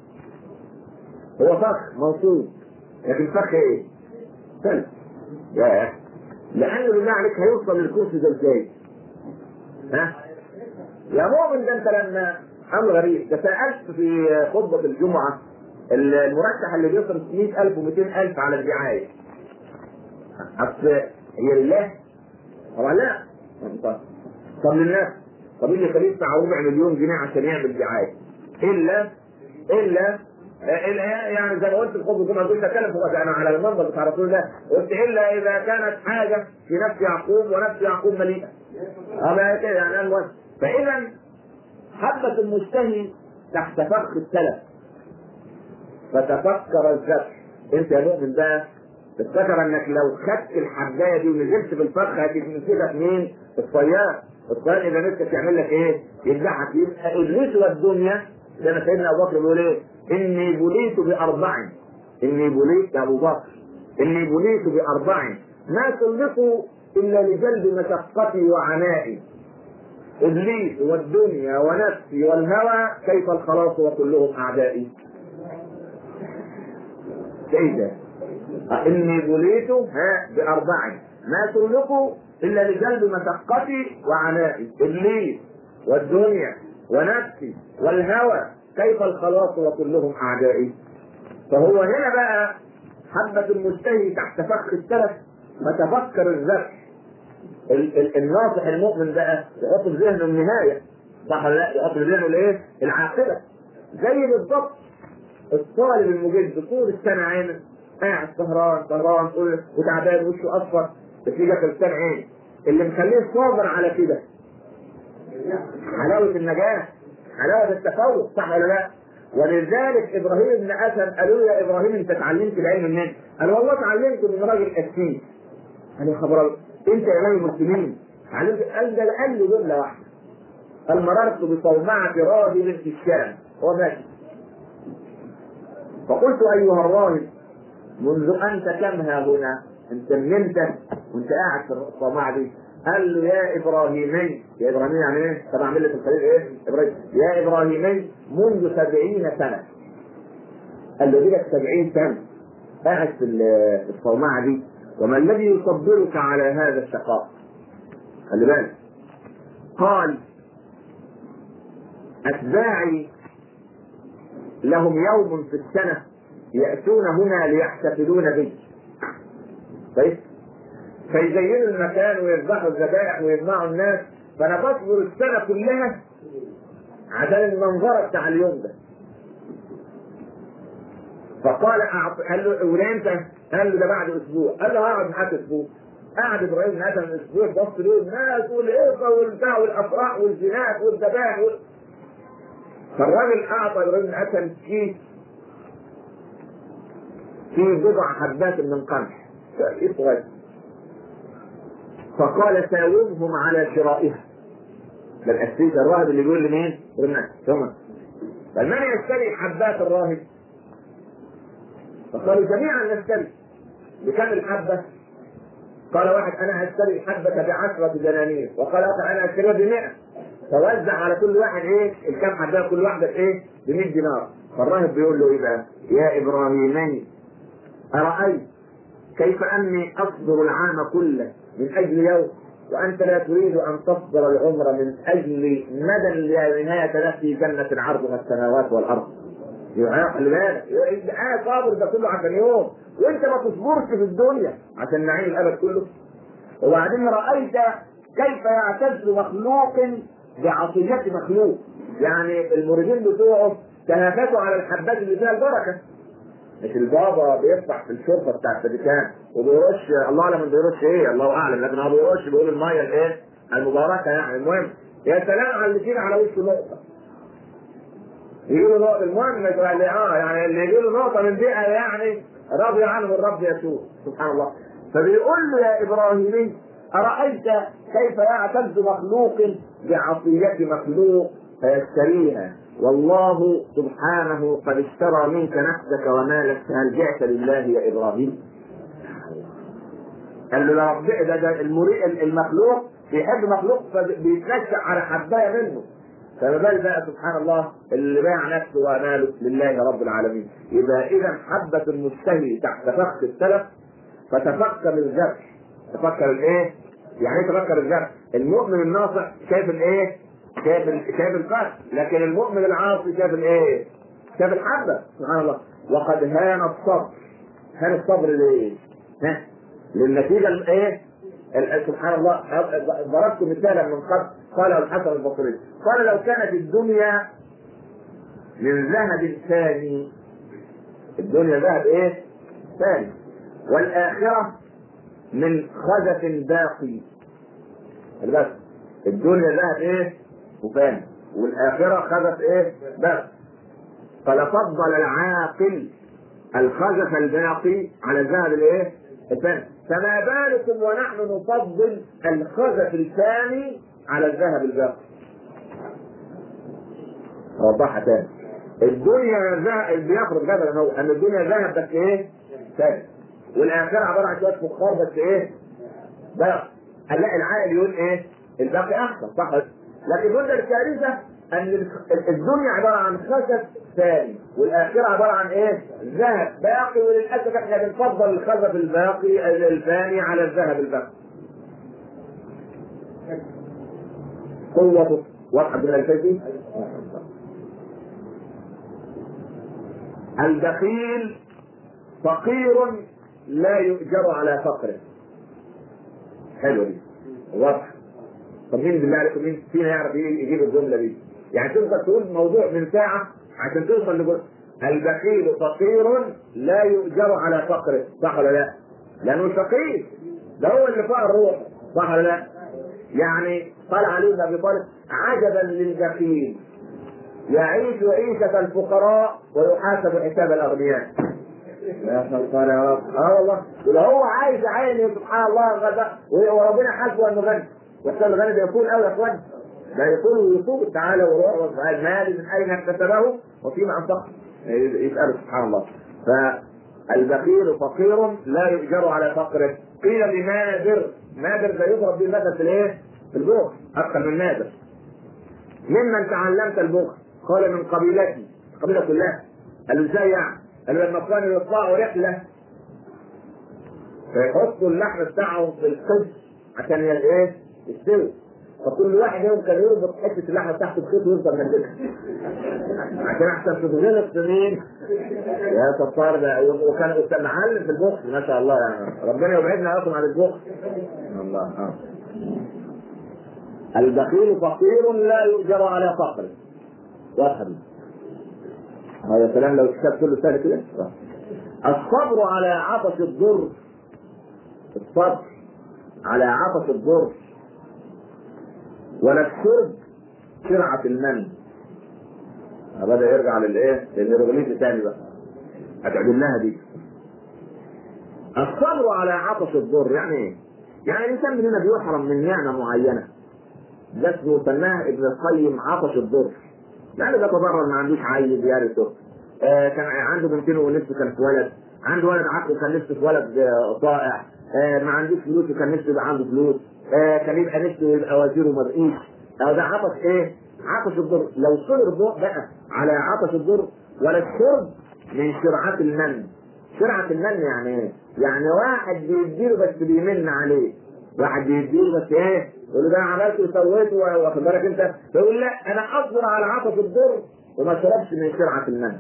هو فخ موصول لكن فخ ايه؟ تلف ياه لانه بالله عليك هيوصل للكرسي ده ازاي؟ ها؟ يا مؤمن ده انت لما امر غريب ده سالت في خطبه الجمعه المرشح اللي بيصرف 100000 و200000 على الدعايه اصل هي لله؟ طبعا لا طب طب للناس طب اللي خليه يدفع ربع مليون جنيه عشان يعمل دعايه الا الا إلا يعني زي ما قلت في خطبه الجمعه قلت اتكلم فوق انا على المنبر بتاع رسول الله قلت الا اذا كانت حاجه في نفس يعقوب ونفس يعقوب مليئه. اه ما هي كده يعني المهم فاذا حبة المجتهد تحت فخ السلف فتفكر الذبح انت يا مؤمن بقى تفتكر انك لو خدت الحبايه دي ونزلت في الفخ هتمسكك مين؟ الصياد الصياد اذا نفسك يعمل لك ايه؟ يذبحك يبقى ابليس والدنيا زي ما سيدنا ابو بكر بيقول ايه؟ اني بليت باربع اني بليت يا ابو بكر اني بليت باربع ما سلطوا الا لجلب مشقتي وعنائي ابليس والدنيا ونفسي والهوى كيف الخلاص وكلهم اعدائي ايه ده؟ اني بليت ها باربع ما سلكوا الا لجلب مشقتي وعنائي ابليس والدنيا ونفسي والهوى كيف الخلاص وكلهم اعدائي فهو هنا بقى حبة المجتهد تحت فخ السلف فتفكر الذبح ال- ال- الناصح المؤمن بقى يحط في ذهنه النهايه صح ولا لا؟ يحط في ذهنه الايه؟ العاقبه زي بالضبط الطالب المجد طول السنه عينه قاعد سهران سهران وتعبان وشه اصفر نتيجه في السنه عين اللي مخليه صابر على كده حلاوه النجاح حلاوه التفوق صح ولا لا؟ ولذلك ابراهيم بن اسد قالوا له يا ابراهيم انت اتعلمت العلم منين؟ قال والله اتعلمته من راجل قسيس. قال يا خبر انت يا امام المسلمين اتعلمت قال ده قال له جمله واحده. قال مررت بصومعه راهب في الشام هو ماشي. فقلت ايها الراهب منذ انت كم ها هنا؟ انت من امتى؟ وانت قاعد في الصومعه دي؟ قال له يا ابراهيمي يا ابراهيمي يعني ايه؟ طبعا مله الخليل ايه؟ ابراهيم يا ابراهيمي منذ سبعين سنه قال له لك سبعين سنه قاعد في الصومعه دي وما الذي يصبرك على هذا الشقاء؟ خلي بالك قال اتباعي لهم يوم في السنه ياتون هنا ليحتفلون بي طيب فيزينوا المكان ويذبحوا الذبائح ويجمعوا الناس فانا بصبر السنه كلها عشان المنظره بتاع اليوم ده فقال أعط... قال له ولامتى؟ قال له ده بعد اسبوع قال له هقعد معاك اسبوع قعد ابراهيم مثلا اسبوع بص له الناس والهيصه والبتاع والافراح والزنات والذبائح وال... فالراجل اعطى ابراهيم الاسد كيس فيه بضع حبات من قمح صغير فقال ساومهم على شرائها ده الاسيس الراهب اللي بيقول لمين؟ ثم فمن يشتري حبات الراهب؟ فقالوا جميعا نشتري بكم الحبة؟ قال واحد انا هشتري الحبة بعشرة دنانير وقال اخر انا هشتريها ب 100 فوزع على كل واحد ايه؟ الكم حبة كل واحدة بايه؟ ب 100 دينار فالراهب بيقول له ايه بقى؟ يا ابراهيمي ارايت كيف اني اصبر العام كله من اجل يوم وانت لا تريد ان تصبر العمر من اجل مدى لا نهايه له في جنه عرضها السماوات والارض. يبقى خلي بالك اه صابر ده كله عشان يوم وانت ما تصبرش في الدنيا عشان نعيم الابد كله. وبعدين رايت كيف يعتز مخلوق بعطية مخلوق. يعني المريدين بتوعه تهافتوا على الحبات اللي فيها البركه. مش البابا بيفتح في الشرطه بتاعت الفاتيكان وبيرش الله اعلم بيرش ايه الله اعلم لكن هو بيرش بيقول الميه الايه المباركه يعني المهم يا سلام على اللي كده على وشه نقطه يجيله نقطه المهم اللي اه يعني اللي يجيله نقطه من بيئه يعني رضي عنه الرب يسوع سبحان الله فبيقول له يا ابراهيمي ارايت كيف يعتز مخلوق بعطيه مخلوق فيشتريها والله سبحانه قد اشترى منك نفسك ومالك هل جئت لله يا ابراهيم؟ قال له يا رب ده, ده المريء المخلوق بيحب مخلوق فبيتنشأ على حبايه منه فما بال بقى سبحان الله اللي باع نفسه وماله لله رب العالمين يبقى اذا حبه المشتهي تحت فخ السلف فتفكر الذبح تفكر الايه؟ يعني ايه تفكر الذبح؟ المؤمن الناصح شايف الايه؟ شايف شايف الفرق لكن المؤمن العاصي شايف الايه؟ شايف الحبه سبحان الله وقد هان الصبر هان الصبر ليه؟ ها؟ للنتيجه الايه؟ سبحان الله ضربت مثالا من قبل قاله الحسن البصري قال لو كانت الدنيا من ذهب ثاني الدنيا ذهب ايه؟ ثاني والاخره من خزف باقي بس الدنيا ذهب ايه؟ وفاني والاخره خزف ايه؟ بس فلفضل العاقل الخزف الباقي على الذهب الايه؟ الثاني فما بالكم ونحن نفضل الخزف الثاني على الذهب الباقي اوضحها تاني الدنيا ذهب بيخرج جبل هو ان الدنيا ذهب بس ايه؟ ثاني والاخره عباره عن شويه فخار بس ايه؟ باقي هنلاقي العاقل يقول ايه؟ الباقي احسن صح لكن قلنا الكارثه ان الدنيا عباره عن خشب ثاني والاخره عباره عن ايه؟ ذهب باقي وللاسف احنا بنفضل الخشب الباقي الفاني على الذهب الباقي. قوة واضحة من الكيفي؟ البخيل فقير لا يؤجر على فقره. حلوة دي. واضحة. طب مين بالله عليكم مين فينا يعرف يجيب الجملة دي؟ يعني تفضل تقول موضوع من ساعة عشان توصل لجزء البخيل فقير لا يؤجر على فقره صح ولا لا؟ لانه فقير ده هو اللي فقر روح صح ولا لا؟ يعني قال علي بن ابي طالب عجبا للبخيل يعيش عيشة الفقراء ويحاسب حساب الأغنياء. يا سلطان يا رب، اه والله، ولو هو عايز عيني سبحان الله غدا وربنا حاسبه انه غني، وحساب الغني ده يكون قوي يا اخوان. ده يكون يقول تعالى وروح وافعل مالي من اين اكتسبه وفيما انفقه. يسأله سبحان الله. فالبخيل فقير لا يؤجر على فقره، قيل لنادر، نادر ده يضرب به مثل في الايه؟ في البخل، اكثر من نادر. ممن تعلمت البخل؟ قال من قبيلتي القبيله كلها قال له ازاي يعني؟ قال له لما كانوا يطلعوا رحله فيحطوا اللحم بتاعهم في القدس عشان ايه؟ يستوي فكل واحد يوم كان يربط حته اللحمه بتاعته بخيط ويفضل ماسكها عشان احسن تتغلط في مين؟ يا ستار ده وكان كان معلم في البخل ما شاء الله يعني ربنا يبعدنا اصلا عن البخل الله اه البخيل فقير لا يؤجر على فقره واحد هذا كلام لو كتاب كله سهل كده الصبر على عطش الضر الصبر على عطش الضر ولا الشرب شرعة المن بدأ يرجع للايه؟ للهيروغليفي تاني بقى هتعدل لها دي الصبر على عطش الضر يعني ايه؟ يعني الانسان مننا بيحرم من نعمه معينه ده اسمه سماها ابن القيم عطش الضر يعني ده تضرر ما عندوش عيل يرثه آه كان عنده بنتين ونفسه كان في ولد عنده ولد عقله كان نفسه في ولد آه طائع آه ما عندوش فلوس وكان نفسه يبقى عنده فلوس آه كان يبقى نفسه يبقى وزير ومرئيس آه ده عطش ايه؟ عطش الضر لو صبر بقى على عطش الضر ولا الشرب من شرعات المن شرعة المن يعني ايه؟ يعني واحد بيديله بس بيمن عليه واحد بيديله بس ايه؟ يقول له ده عملت وسويت واخد بالك انت يقول لا انا اصبر على عطش الضر وما اشربش من شرعة المن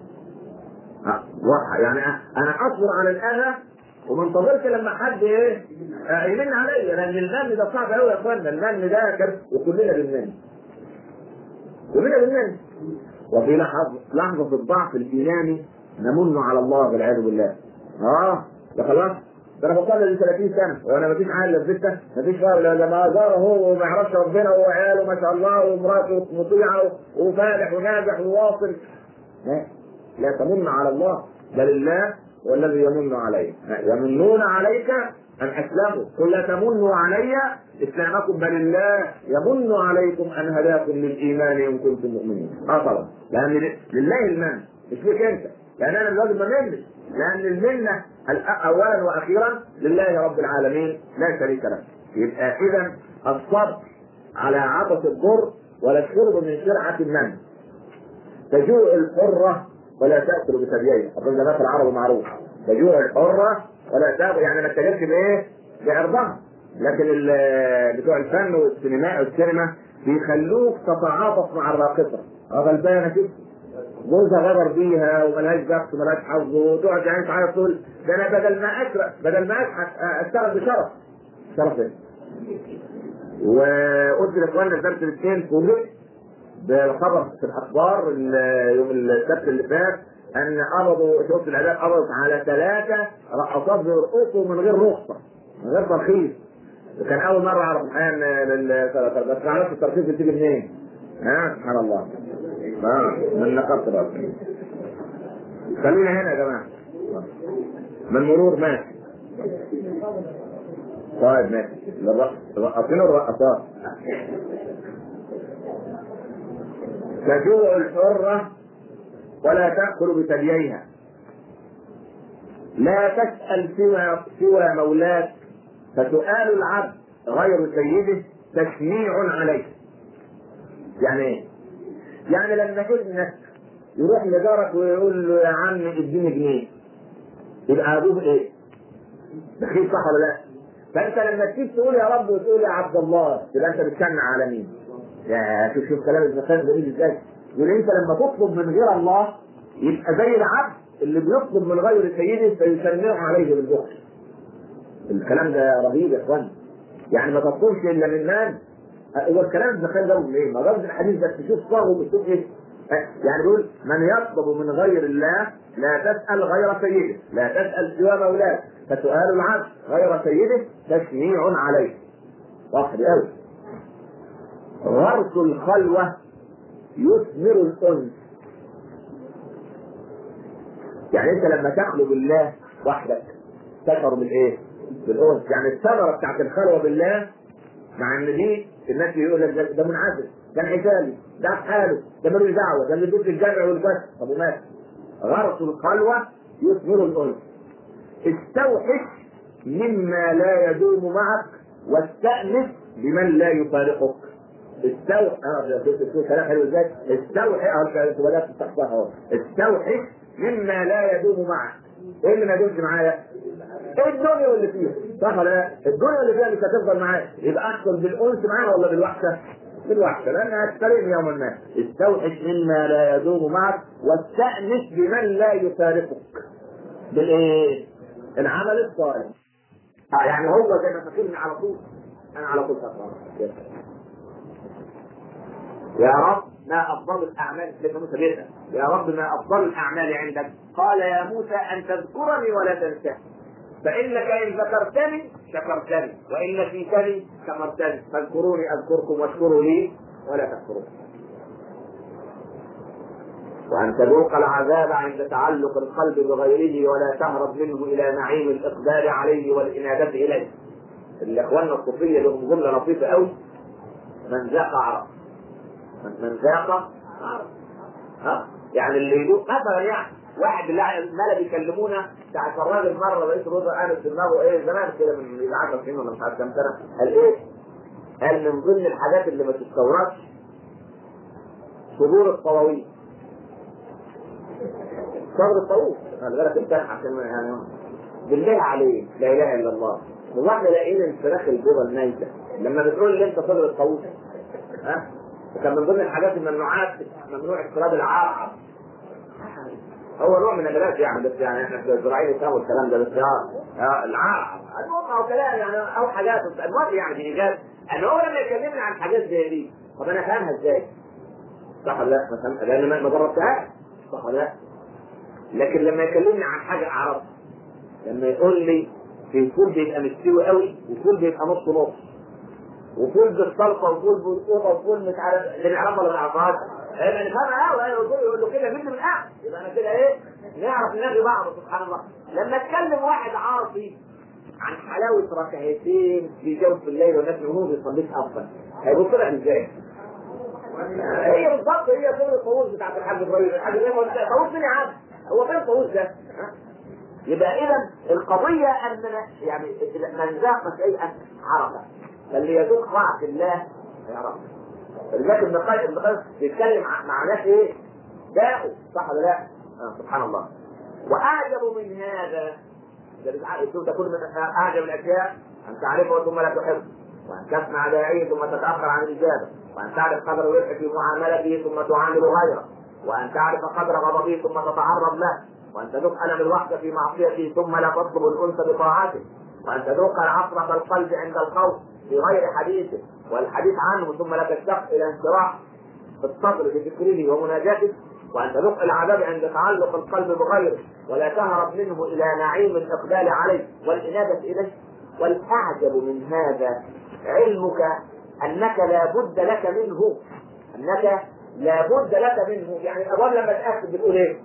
أه. يعني انا اصبر على الاذى وما انتظرش لما حد ايه آه يمن عليا لان المن ده صعب قوي يا اخوانا المن ده كان وكلنا بنمن كلنا بنمن وفي لحظه لحظه الضعف الايماني نمن على الله والعياذ بالله اه ده خلاص ده انا بصلي ل 30 سنه وانا ما فيش عيل لبسته ما فيش لما زار هو وما يعرفش ربنا وعياله ما شاء الله ومراته مطيعه وفالح وناجح وواصل لا لا تمن على الله بل الله هو الذي يمن عليه يمنون عليك ان اسلموا قل لا تمنوا علي اسلامكم بل الله يمن عليكم ان هداكم للايمان ان كنتم مؤمنين اه طبعا لان لله المن مش ليك انت لان انا لازم ما منش لان المنه اولا واخيرا لله رب العالمين لا شريك له يبقى اذا الصبر على عطش الضر ولا الشرب من شرعه المن تجوع الحره ولا تاكل بثدييها اظن ده في العربي معروف تجوع الحره ولا تاكل يعني ما تجدش بايه؟ بعرضها لكن بتوع الفن والسينما والسينما بيخلوك تتعاطف مع الراقصه غلبانه كده جوزها غدر بيها وملهاش ضغط وملهاش حظ وتقعد يعني تعيط تقول ده انا بدل ما اسرق بدل ما اضحك اشتغل بشرف شرف ايه؟ وقلت لاخواننا الدرس الاثنين فوجئت بالخبر في الاخبار يوم السبت اللي فات ان قبضوا شرطه العداد قبضت على ثلاثه رقصات بيرقصوا من غير رخصه من غير ترخيص وكان اول مره اعرف الحقيقه بس ما عرفت الترخيص بتيجي منين؟ ها سبحان الله اه من نقبت راسي خلينا هنا يا جماعه من مرور ماشي طيب ماشي الرقصين والرقصات تجوع الحرة ولا تأكل بثدييها لا تسأل سوى سوى مولاك فسؤال العبد غير سيده تشنيع عليه يعني ايه؟ يعني لما ابنك يروح لجارك ويقول له يا عم اديني جنيه يبقى ابوه ايه؟ بخيل صح ولا لا؟ فانت لما تيجي تقول يا رب وتقول يا عبد الله تبقى انت بتشنع على مين؟ يا شوف شوف كلام ابن خالد جميل ازاي؟ يقول انت لما تطلب من غير الله يبقى زي العبد اللي بيطلب من غير سيده فيشنع عليه بالبخل. الكلام ده رهيب يا اخوان. يعني ما تطلبش الا من مال هو الكلام ابن خالد ده ايه؟ ما رمز الحديث بس تشوف صاغه باسلوب ايه؟ يعني بيقول من يطلب من غير الله لا تسأل غير سيده لا تسأل سوى مولاه فسؤال العبد غير سيده تشنيع عليه واضح قوي غرس الخلوة يثمر الأنس يعني انت لما تخلو بالله وحدك تشعر بالايه؟ بالأنس يعني الثمرة بتاعت الخلوة بالله مع ان دي الناس يقول لك ده- ده منعزل ده انعزالي ده في حاله ده ملوش دعوه ده اللي بيدوس الجمع والبث طب ومات غرس الخلوه يثمر الانس استوحش مما لا يدوم معك واستأنس بمن لا يفارقك استوحش اه ده- ده- ده- كلام حلو ازاي استوحش اه انت بدات تستحضرها اهو استوحش مما لا يدوم معك ايه اللي ما يدومش معايا؟ ايه الدنيا واللي فيها صح ولا لا؟ الدنيا اللي فيها مش هتفضل معاك يبقى احسن بالانس معاها ولا بالوحشه؟ بالوحشه لانها هتستريح يوما ما استوحش مما لا يدوم معك واستأنس بمن لا يفارقك بالايه؟ العمل الصالح اه يعني هو زي ما فاكرني على طول انا على طول فاكر يا رب ما افضل الاعمال لك موسى بيسال يا رب ما افضل الاعمال عندك قال يا موسى ان تذكرني ولا تنساني فانك ان ذكرتني شكرتني وان نسيتني كفرتني فاذكروني اذكركم واشكروا لي ولا تكفرون وأن تذوق العذاب عند تعلق القلب بغيره ولا تهرب منه إلى نعيم الإقبال عليه والإنابة إليه. الإخوان الصوفية لهم جملة لطيفة أوي من ذاق عرف من من ذاق عرف ها يعني اللي يدوق مثلا يعني واحد بالله مالا بيكلمونا بتاع الراجل مره رئيس الوزراء قال في دماغه ايه زمان كده من يبقى 10 سنين ولا مش عارف كام سنه قال ايه؟ قال من ضمن الحاجات اللي ما تستوردش صدور الطواويس صدر الطاووس خلي بالك انت عشان يعني بالله عليك لا اله الا الله والله لاقيين الفراخ البيضاء الميته لما بتقول لي انت صدر الطاووس ها وكان من ضمن الحاجات الممنوعات ممنوع اقتراب العرعر هو نوع من النبات يعني بس يعني احنا في الزراعيين يفهموا الكلام ده بس اه آه، العرعر المهم هو كلام يعني او حاجات المهم يعني في ايجاز ان هو لما يكلمني عن حاجات زي دي طب انا فاهمها ازاي؟ صح ولا لا؟ ما فهمت- لان ما ما جربتهاش صح ولا لا؟ لكن لما يكلمني عن حاجه اعرفها لما يقول لي في فول بيبقى مستوي قوي وفول بيبقى نص نص وفول بالصلصه وفول بالقوطه وفول مش عارف اللي نعرفها ولا ما نعرفهاش ايوه نفهمها قوي ايوه يقول يقول له كده مثل من الاعلى يبقى انا كده ايه نعرف نلاقي بعض سبحان الله لما اتكلم واحد عاصي عن حلاوه ركعتين في جوف الليل والناس وهو بيصليش افضل هيبص لك ازاي؟ هي بالظبط هي صور الطاووس بتاعت الحاج ابراهيم الحاج ابراهيم هو بتاع- طاووس مين يا عم؟ هو فين الطاووس ده؟ ها؟ يبقى اذا القضيه اننا يعني من ذاق شيئا عرفه فاللي يذوق طاعه الله يعرف لذلك ابن القيم ابن القيم بيتكلم مع مع ناس ايه؟ داقوا صح ولا لا؟ آه سبحان الله واعجب من هذا ده بتع- شوف تكون من اعجب الاشياء ان تعرفه ثم لا تحبه وان تسمع داعيه ثم تتاخر عن الاجابه وان تعرف قدر ربحه في معاملته ثم تعامل غيره وان تعرف قدر غضبه ثم تتعرض له وان تذوق الم الوحده في معصيته ثم لا تطلب الانس بطاعته وان تذوق عصرة القلب عند الخوف في غير حديثه والحديث عنه ثم لا تشتاق الى انشراح في الصبر بذكره ومناجاته وان تذوق العذاب عند تعلق القلب بغيره ولا تهرب منه الى نعيم الاقبال عليه والانابه اليه والاعجب من هذا علمك انك لا بد لك منه انك لا بد لك منه يعني الابواب لما تاكد بتقول ايه؟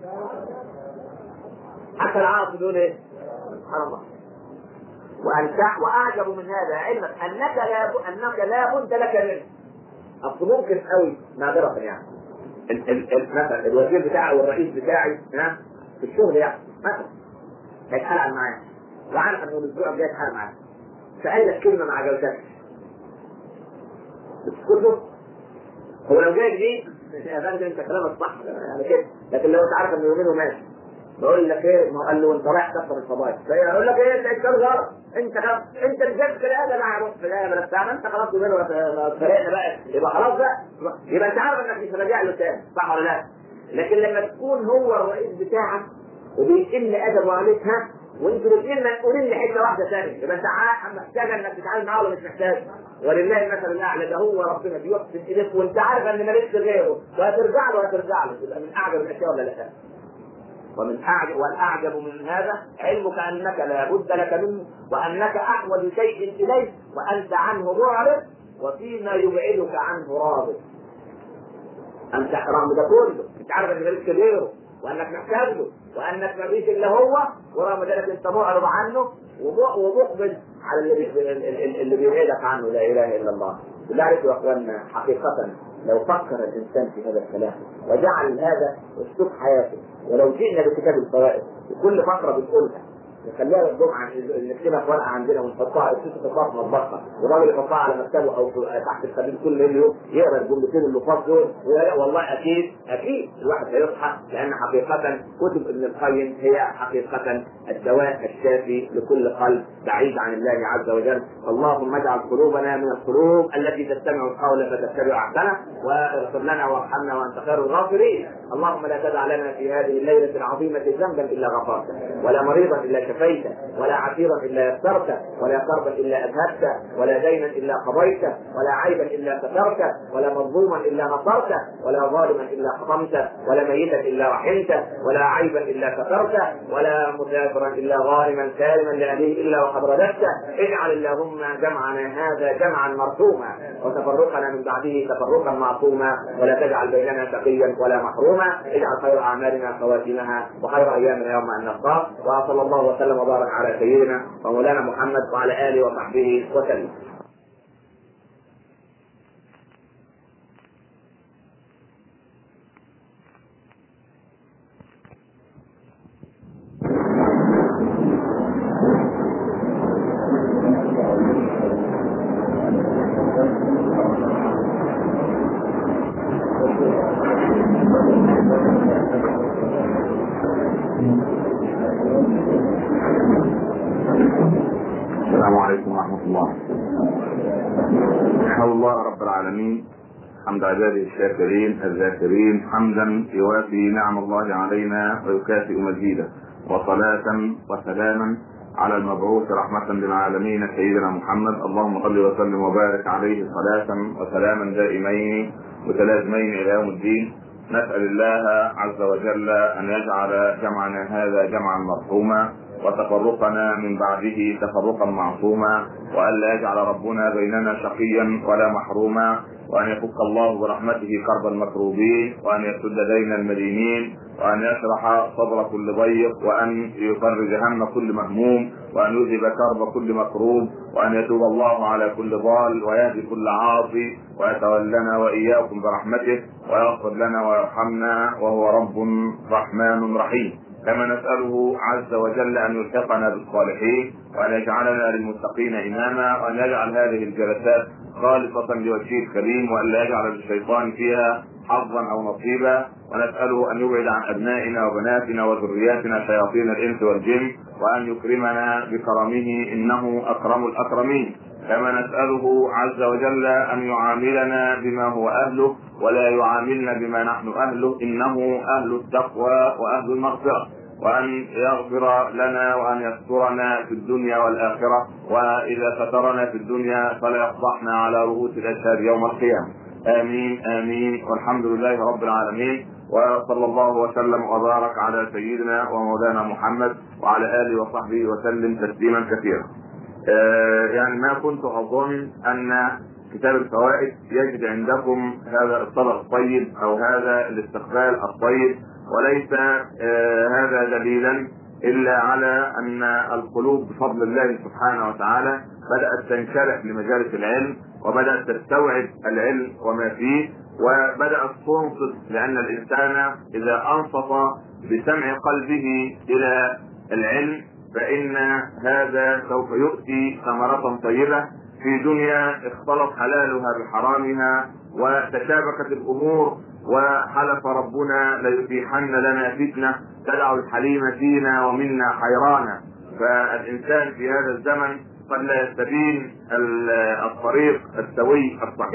حتى العاصي بيقول ايه؟ سبحان الله وأن تع- واعجب من هذا علمك انك لا ب... انك لا بد لك منه اصل ممكن قوي نادرة يعني ال- ال- ال- مثلا الوزير بتاعي والرئيس بتاعي ها في الشغل يعني مثلا هيتحلق معايا وعارف انه الاسبوع الجاي هيتحلق معايا فقال لك كلمه ما عجبتكش بتسكت له هو لو جاي جديد يا فندم انت كلامك صح يعني كده لكن لو انت عارف انه يومين وماشي بقول لك ايه ما هو قال له انت رايح تكسر الفضائل فيقول لك ايه انت الكلام غلط انت خلاص انت الجد في الادب مع بص في الادب بس تعمل انت خلاص يومين وفرقنا بقى يبقى خلاص بقى يبقى انت عارف انك مش راجع له تاني صح ولا لا؟ لكن لما تكون هو الرئيس بتاعك وبيقل ادبه عليك ها وانتوا الاثنين مسؤولين لحته واحده ثانيه يبقى انت عا- محتاج انك تتعامل معاه ولا مش محتاج؟ ولله المثل الاعلى ده هو ربنا بيحسن اليك وانت عارف ان مالكش غيره وهترجع له وهترجع له يبقى من اعجب الاشياء ولا لا؟ ومن اعجب والاعجب من هذا علمك انك لا بد لك منه وانك احوج شيء اليه وانت عنه معرض وفيما يبعدك عنه راغب. انت رغم ده كله انت عارف ان مالكش غيره وانك محتاج له وانك ما فيش الا هو ورغم ذلك انت معرض عنه وم- ومقبل على اللي بي- ال- ال- اللي بيبعدك عنه لا اله الا الله. بالله عليكم يا اخواننا حقيقه لو فكر الانسان في هذا الكلام وجعل هذا اسلوب حياته ولو جئنا بكتاب الفوائد وكل فقره بنقولها نخليها الجمعه نكتبها في ورقه عندنا ونحطها الست تحطها في مطبخها والراجل يحطها على مكتبه او في- تحت الخليل كل يوم يقرا الجملتين اللي فاض دول ويقول والله اكيد اكيد الواحد هيصحى لان حقيقه كتب ابن القيم هي حقيقه الدواء الشافي لكل قلب بعيد عن الله عز وجل اللهم اجعل قلوبنا من القلوب التي تستمع القول فتتبع احسنه واغفر لنا وارحمنا وانت خير الغافرين اللهم لا تدع لنا في هذه الليله العظيمه ذنبا الا غفرته ولا مريضا الا شفيته ولا عسيرا الا يسرته ولا كربا الا اذهبته ولا دينا الا قضيته ولا عيبا الا سترته ولا مظلوما الا نصرته ولا ظالما الا حطمته ولا ميتا الا رحمته ولا عيبا الا سترته ولا مسافرا الا ظالما سالما لابيه الا وقد رددته اجعل اللهم جمعنا هذا جمعا مرحوما وتفرقنا من بعده تفرقا معصوما ولا تجعل بيننا شقيا ولا محروما اجعل خير اعمالنا خواتمها وخير ايامنا يوم ان نلقاك وصلى الله وسلم وبارك على سيدنا ومولانا محمد وعلى اله وصحبه وسلم السلام عليكم ورحمة الله. أحمد الله رب العالمين حمد عباده الشاكرين الذاكرين حمدا يوافي نعم الله علينا ويكافئ مزيده وصلاة وسلاما على المبعوث رحمة للعالمين سيدنا محمد اللهم صل وسلم وبارك عليه صلاة وسلاما دائمين متلازمين إلى يوم الدين نسأل الله عز وجل أن يجعل جمعنا هذا جمعا مرحوما وتفرقنا من بعده تفرقا معصوما والا يجعل ربنا بيننا شقيا ولا محروما وان يفك الله برحمته كرب المكروبين وان يسد دين المدينين وان يشرح صدر كل ضيق وان يفرج هم كل مهموم وان يذهب كرب كل مكروب وان يتوب الله على كل ضال ويهدي كل عاصي ويتولنا واياكم برحمته ويغفر لنا ويرحمنا وهو رب رحمن رحيم كما نسأله عز وجل أن يلحقنا بالصالحين وأن يجعلنا للمتقين إماما وأن يجعل هذه الجلسات خالصة لوجهه الكريم وأن لا يجعل للشيطان فيها حظا أو نصيبا ونسأله أن يبعد عن أبنائنا وبناتنا وذرياتنا شياطين الإنس والجن وأن يكرمنا بكرمه إنه أكرم الأكرمين كما نسأله عز وجل أن يعاملنا بما هو أهله ولا يعاملنا بما نحن أهله إنه أهل التقوى وأهل المغفرة وأن يغفر لنا وأن يسترنا في الدنيا والآخرة وإذا سترنا في الدنيا فلا يفضحنا على رؤوس الأشهاد يوم القيامة آمين آمين والحمد لله رب العالمين وصلى الله وسلم وبارك على سيدنا ومولانا محمد وعلى آله وصحبه وسلم تسليما كثيرا آه يعني ما كنت أظن أن كتاب الفوائد يجد عندكم هذا الصدر الطيب أو هذا الاستقبال الطيب وليس آه هذا دليلا إلا على أن القلوب بفضل الله سبحانه وتعالى بدأت تنشرح لمجالس العلم وبدأت تستوعب العلم وما فيه وبدأت تنصت لأن الإنسان إذا أنصت بسمع قلبه إلى العلم فإن هذا سوف يؤتي ثمرة طيبة في دنيا اختلط حلالها بحرامها وتشابكت الأمور وحلف ربنا ليتيحن لنا فتنة تدع الحليم فينا ومنا حيرانا فالإنسان في هذا الزمن قد لا يستبين الطريق السوي الصحيح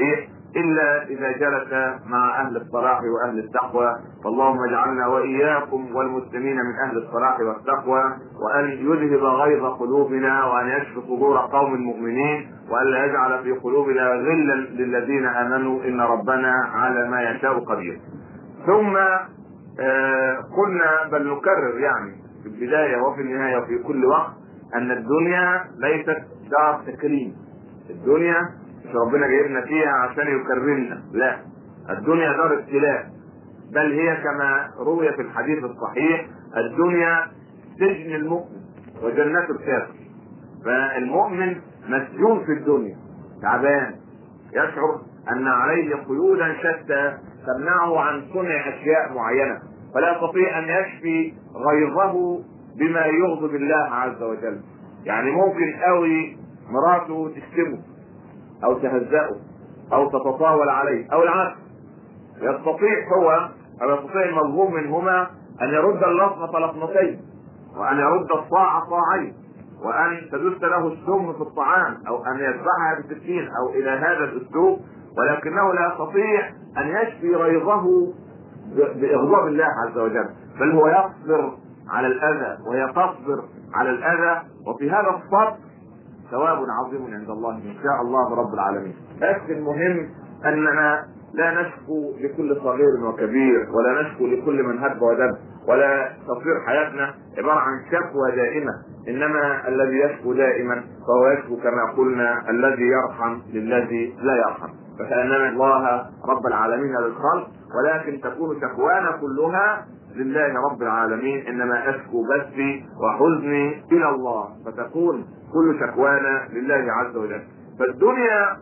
الا اذا جلس مع اهل الصلاح واهل التقوى فاللهم اجعلنا واياكم والمسلمين من اهل الصلاح والتقوى وان يذهب غيظ قلوبنا وان يشفي صدور قوم المؤمنين وان لا يجعل في قلوبنا غلا للذين امنوا ان ربنا على ما يشاء قدير ثم آه قلنا بل نكرر يعني في البدايه وفي النهايه وفي كل وقت ان الدنيا ليست دار تكريم الدنيا مش ربنا جايبنا فيها عشان يكرمنا لا الدنيا دار ابتلاء بل هي كما روي في الحديث الصحيح الدنيا سجن المؤمن وجنة الكافر فالمؤمن مسجون في الدنيا تعبان يشعر ان عليه قيودا شتى تمنعه عن صنع اشياء معينه فلا يستطيع ان يشفي غيظه بما يغضب الله عز وجل يعني ممكن قوي مراته تشتمه او تهزأه او تتطاول عليه او العكس يستطيع هو او يستطيع المظلوم منهما ان يرد اللطمة لطمتين وان يرد الصاع صاعين وان تدس له السم في الطعام او ان يذبحها بسكين او الى هذا الاسلوب ولكنه لا يستطيع ان يشفي غيظه باغضاب الله عز وجل بل هو يصبر على الاذى وهي تصبر على الاذى وفي هذا الصبر ثواب عظيم عند الله ان شاء الله رب العالمين بس المهم اننا لا نشكو لكل صغير وكبير ولا نشكو لكل من هب ودب ولا تصير حياتنا عبارة عن شكوى دائمة إنما الذي يشكو دائما فهو يشكو كما قلنا الذي يرحم للذي لا يرحم فكأننا الله رب العالمين للخلق ولكن تكون شكوانا كلها لله رب العالمين انما اشكو بثي وحزني الى الله فتكون كل شكوانا لله عز وجل فالدنيا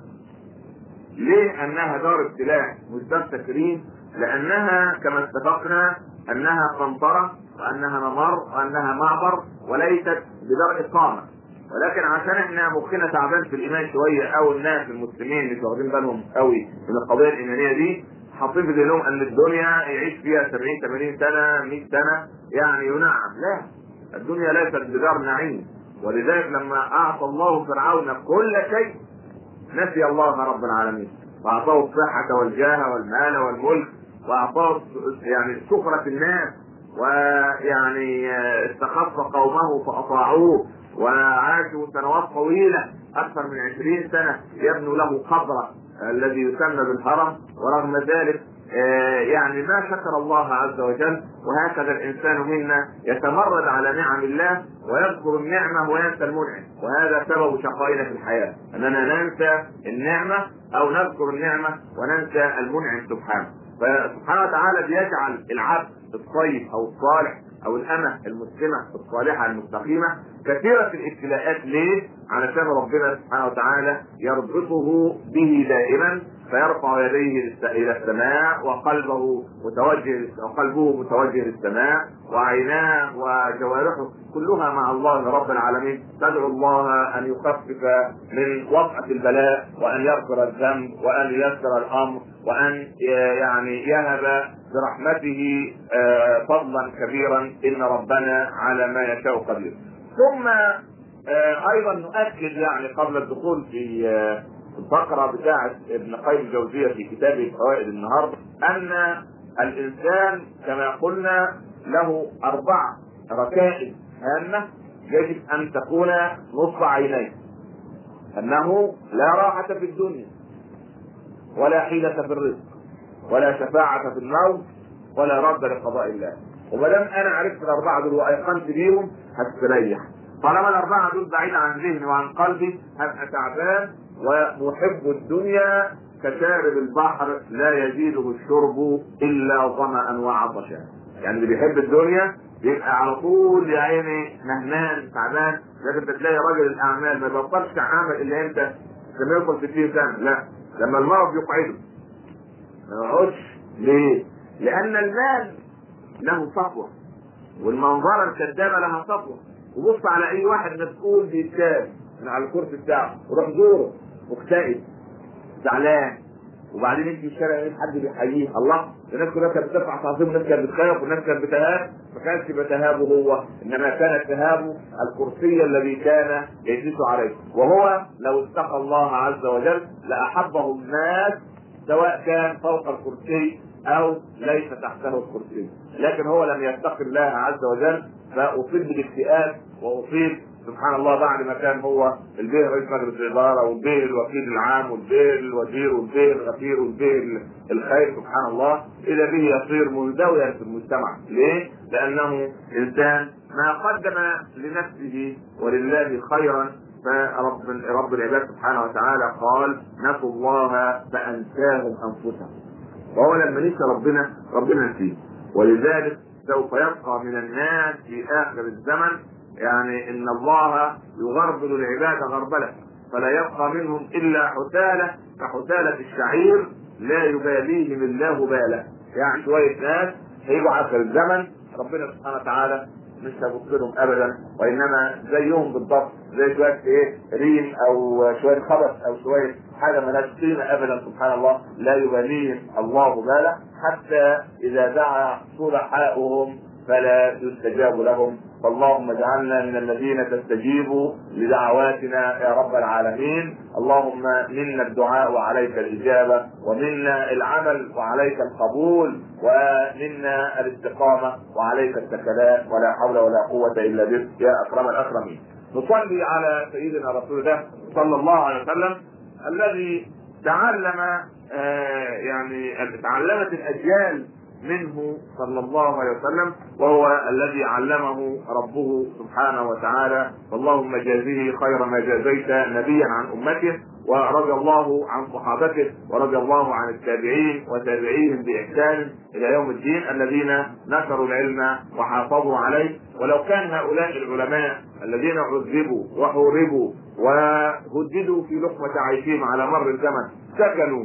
ليه انها دار ابتلاء مش دار تكريم لانها كما اتفقنا انها قنطره وانها ممر وانها معبر وليست بدار اقامه ولكن عشان احنا مخنا تعبان في الايمان شويه او الناس المسلمين مش واخدين بالهم قوي من القضيه الايمانيه دي حاطين في ذهنهم ان الدنيا يعيش فيها 70 80 سنه 100 سنه يعني ينعم لا الدنيا ليست بدار نعيم ولذلك لما اعطى الله فرعون كل شيء نسي الله رب العالمين واعطاه الصحه والجاه والمال والملك واعطاه يعني سخره الناس ويعني استخف قومه فاطاعوه وعاشوا سنوات طويله اكثر من عشرين سنه يبنوا له قبره الذي يسمى بالهرم ورغم ذلك يعني ما شكر الله عز وجل وهكذا الانسان منا يتمرد على نعم الله ويذكر النعمه وينسى المنعم وهذا سبب شقائنا في الحياه اننا ننسى النعمه او نذكر النعمه وننسى المنعم سبحانه فسبحانه وتعالى بيجعل العبد الطيب او الصالح او الامه المسلمه الصالحه المستقيمه كثيره الابتلاءات ليه؟ علشان ربنا سبحانه وتعالى يربطه به دائما فيرفع يديه الى السماء وقلبه متوجه وقلبه متوجه للسماء وعيناه وجوارحه كلها مع الله رب العالمين تدعو الله ان يخفف من وطأة البلاء وان يغفر الذنب وان ييسر الامر وان يعني يهب برحمته فضلا كبيرا ان ربنا على ما يشاء قدير ثم ايضا نؤكد يعني قبل الدخول في الفقره بتاعه ابن قيم الجوزيه في كتابه فوائد النهارده ان الانسان كما قلنا له اربع ركائز هامه يجب ان تكون نصب عينيه انه لا راحه في الدنيا ولا حيله في الرزق ولا شفاعه في الموت ولا رد لقضاء الله وما دام انا عرفت الاربعه دول وايقنت بيهم هستريح طالما الاربعه دول بعيد عن ذهني وعن قلبي هبقى تعبان ومحب الدنيا كشارب البحر لا يزيده الشرب الا ظمأ وعطشا يعني اللي بيحب الدنيا بيبقى على طول يا عيني نهنان تعبان لكن تلاقي راجل الاعمال ما يبطلش عمل الا انت لما يدخل في فيه سنه لا لما المرض يقعده ما يقعدش ليه؟ لان المال له صفوه والمنظره الكذابه لها صفوه وبص على اي واحد مسؤول بيتكاب من على الكرسي بتاعه وروح زوره مكتئب زعلان وبعدين يمشي الشارع يلاقي حد بيحييه الله الناس كلها كانت بترفع تعظيم والناس كانت بتخاف والناس كانت بتهاب ما كانش بتهابه هو انما كانت تهابه الكرسي الذي كان يجلس عليه وهو لو اتقى الله عز وجل لاحبه الناس سواء كان فوق الكرسي او ليس تحته الكرسي لكن هو لم يتق الله عز وجل فاصيب بالاكتئاب واصيب سبحان الله بعد ما كان هو البيه رئيس مجلس الاداره والبيه الوكيل العام والبيه الوزير والبيه الغفير والبيه الخير سبحان الله اذا به يصير منزويا في المجتمع ليه؟ لانه انسان ما قدم لنفسه ولله خيرا فرب رب العباد سبحانه وتعالى قال نسوا الله فانساهم انفسهم وهو لما نسي ربنا ربنا نسيه ولذلك سوف يبقى من الناس في اخر الزمن يعني ان الله يغربل العباد غربله فلا يبقى منهم الا حثاله كحثاله الشعير لا يباليهم الله باله يعني شويه ناس هيجوا اخر الزمن ربنا سبحانه وتعالى مش هيبص لهم ابدا وانما زيهم بالضبط زي شويه ايه ريم او شويه خبث او شويه حاجه ملهاش قيمه ابدا سبحان الله لا يباليهم الله باله حتى اذا دعا صلحاؤهم فلا يستجاب لهم فاللهم اجعلنا من الذين تستجيب لدعواتنا يا رب العالمين اللهم منا الدعاء وعليك الاجابه ومنا العمل وعليك القبول ومنا الاستقامه وعليك السكنات ولا حول ولا قوه الا بك يا اكرم الاكرمين نصلي على سيدنا رسول الله صلى الله عليه وسلم الذي تعلم آه يعني تعلمت الاجيال منه صلى الله عليه وسلم وهو الذي علمه ربه سبحانه وتعالى اللهم جازه خير ما جازيت نبيا عن امته ورضي الله عن صحابته ورضي الله عن التابعين وتابعيهم باحسان الى يوم الدين الذين نشروا العلم وحافظوا عليه ولو كان هؤلاء العلماء الذين عذبوا وحوربوا وهددوا في لقمه عيشهم على مر الزمن سكنوا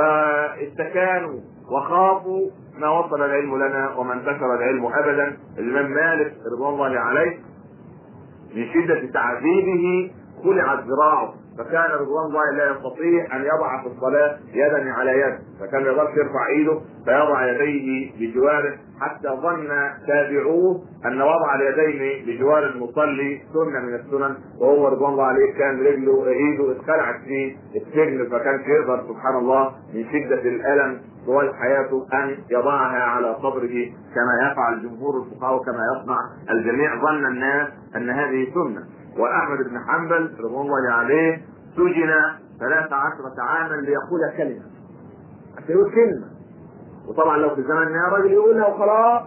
واستكانوا وخافوا ما وصل العلم لنا وما انتشر العلم ابدا الامام مالك رضوان الله عليه من شده تعذيبه خلعت ذراعه فكان رضوان الله لا يستطيع ان يضع في الصلاه يدا على يد فكان ما يقدرش يرفع ايده فيضع يديه بجواره حتى ظن تابعوه ان وضع اليدين بجوار المصلي سنه من السنن وهو رضوان الله عليه كان رجله ايده اتخلعت في السجن فكان يقدر سبحان الله من شده الالم طوال حياته ان يضعها على صدره كما يفعل جمهور الفقهاء وكما يصنع الجميع ظن الناس ان هذه سنه واحمد بن حنبل رضوان الله عليه سجن ثلاث عشرة عاما ليقول كلمة عشان يقول كلمة وطبعا لو في زماننا راجل يقولها وخلاص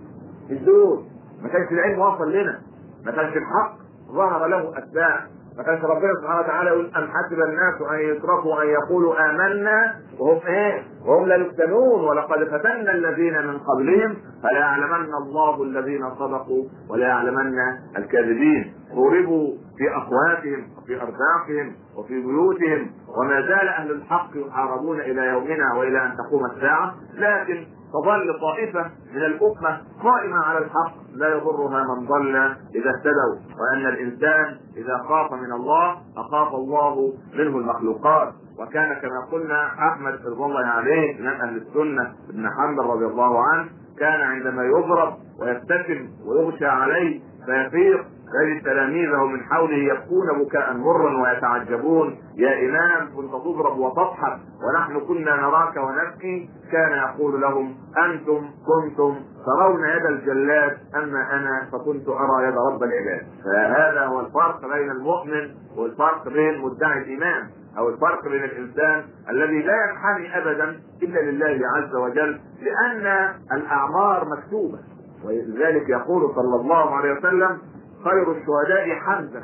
الدور ما كانش العلم واصل لنا ما كانش الحق ظهر له اتباع ما كانش ربنا سبحانه وتعالى يقول ام حسب الناس ان يتركوا ان يقولوا امنا وهم ايه؟ وهم لا يفتنون ولقد فتنا الذين من قبلهم فلا يعلمن الله الذين صدقوا ولا يعلمن الكاذبين ضربوا في اقواتهم وفي ارزاقهم وفي بيوتهم وما زال اهل الحق يحاربون الى يومنا والى ان تقوم الساعه لكن تظل طائفة من الأمة قائمة على الحق لا يضرها من ضل إذا اهتدوا وأن الإنسان إذا خاف من الله أخاف الله منه المخلوقات وكان كما قلنا أحمد رضي الله عليه من أهل السنة ابن حنبل رضي الله عنه كان عندما يضرب ويبتسم ويغشى عليه فيفيق تجد تلاميذه من حوله يبكون بكاء مرا ويتعجبون يا امام كنت تضرب وتضحك ونحن كنا نراك ونبكي كان يقول لهم انتم كنتم ترون يد الجلاد اما انا فكنت ارى يد رب العباد فهذا هو الفرق بين المؤمن والفرق بين مدعي الايمان او الفرق بين الانسان الذي لا ينحني ابدا الا لله عز وجل لان الاعمار مكتوبه ولذلك يقول صلى الله عليه وسلم خير الشهداء حمزه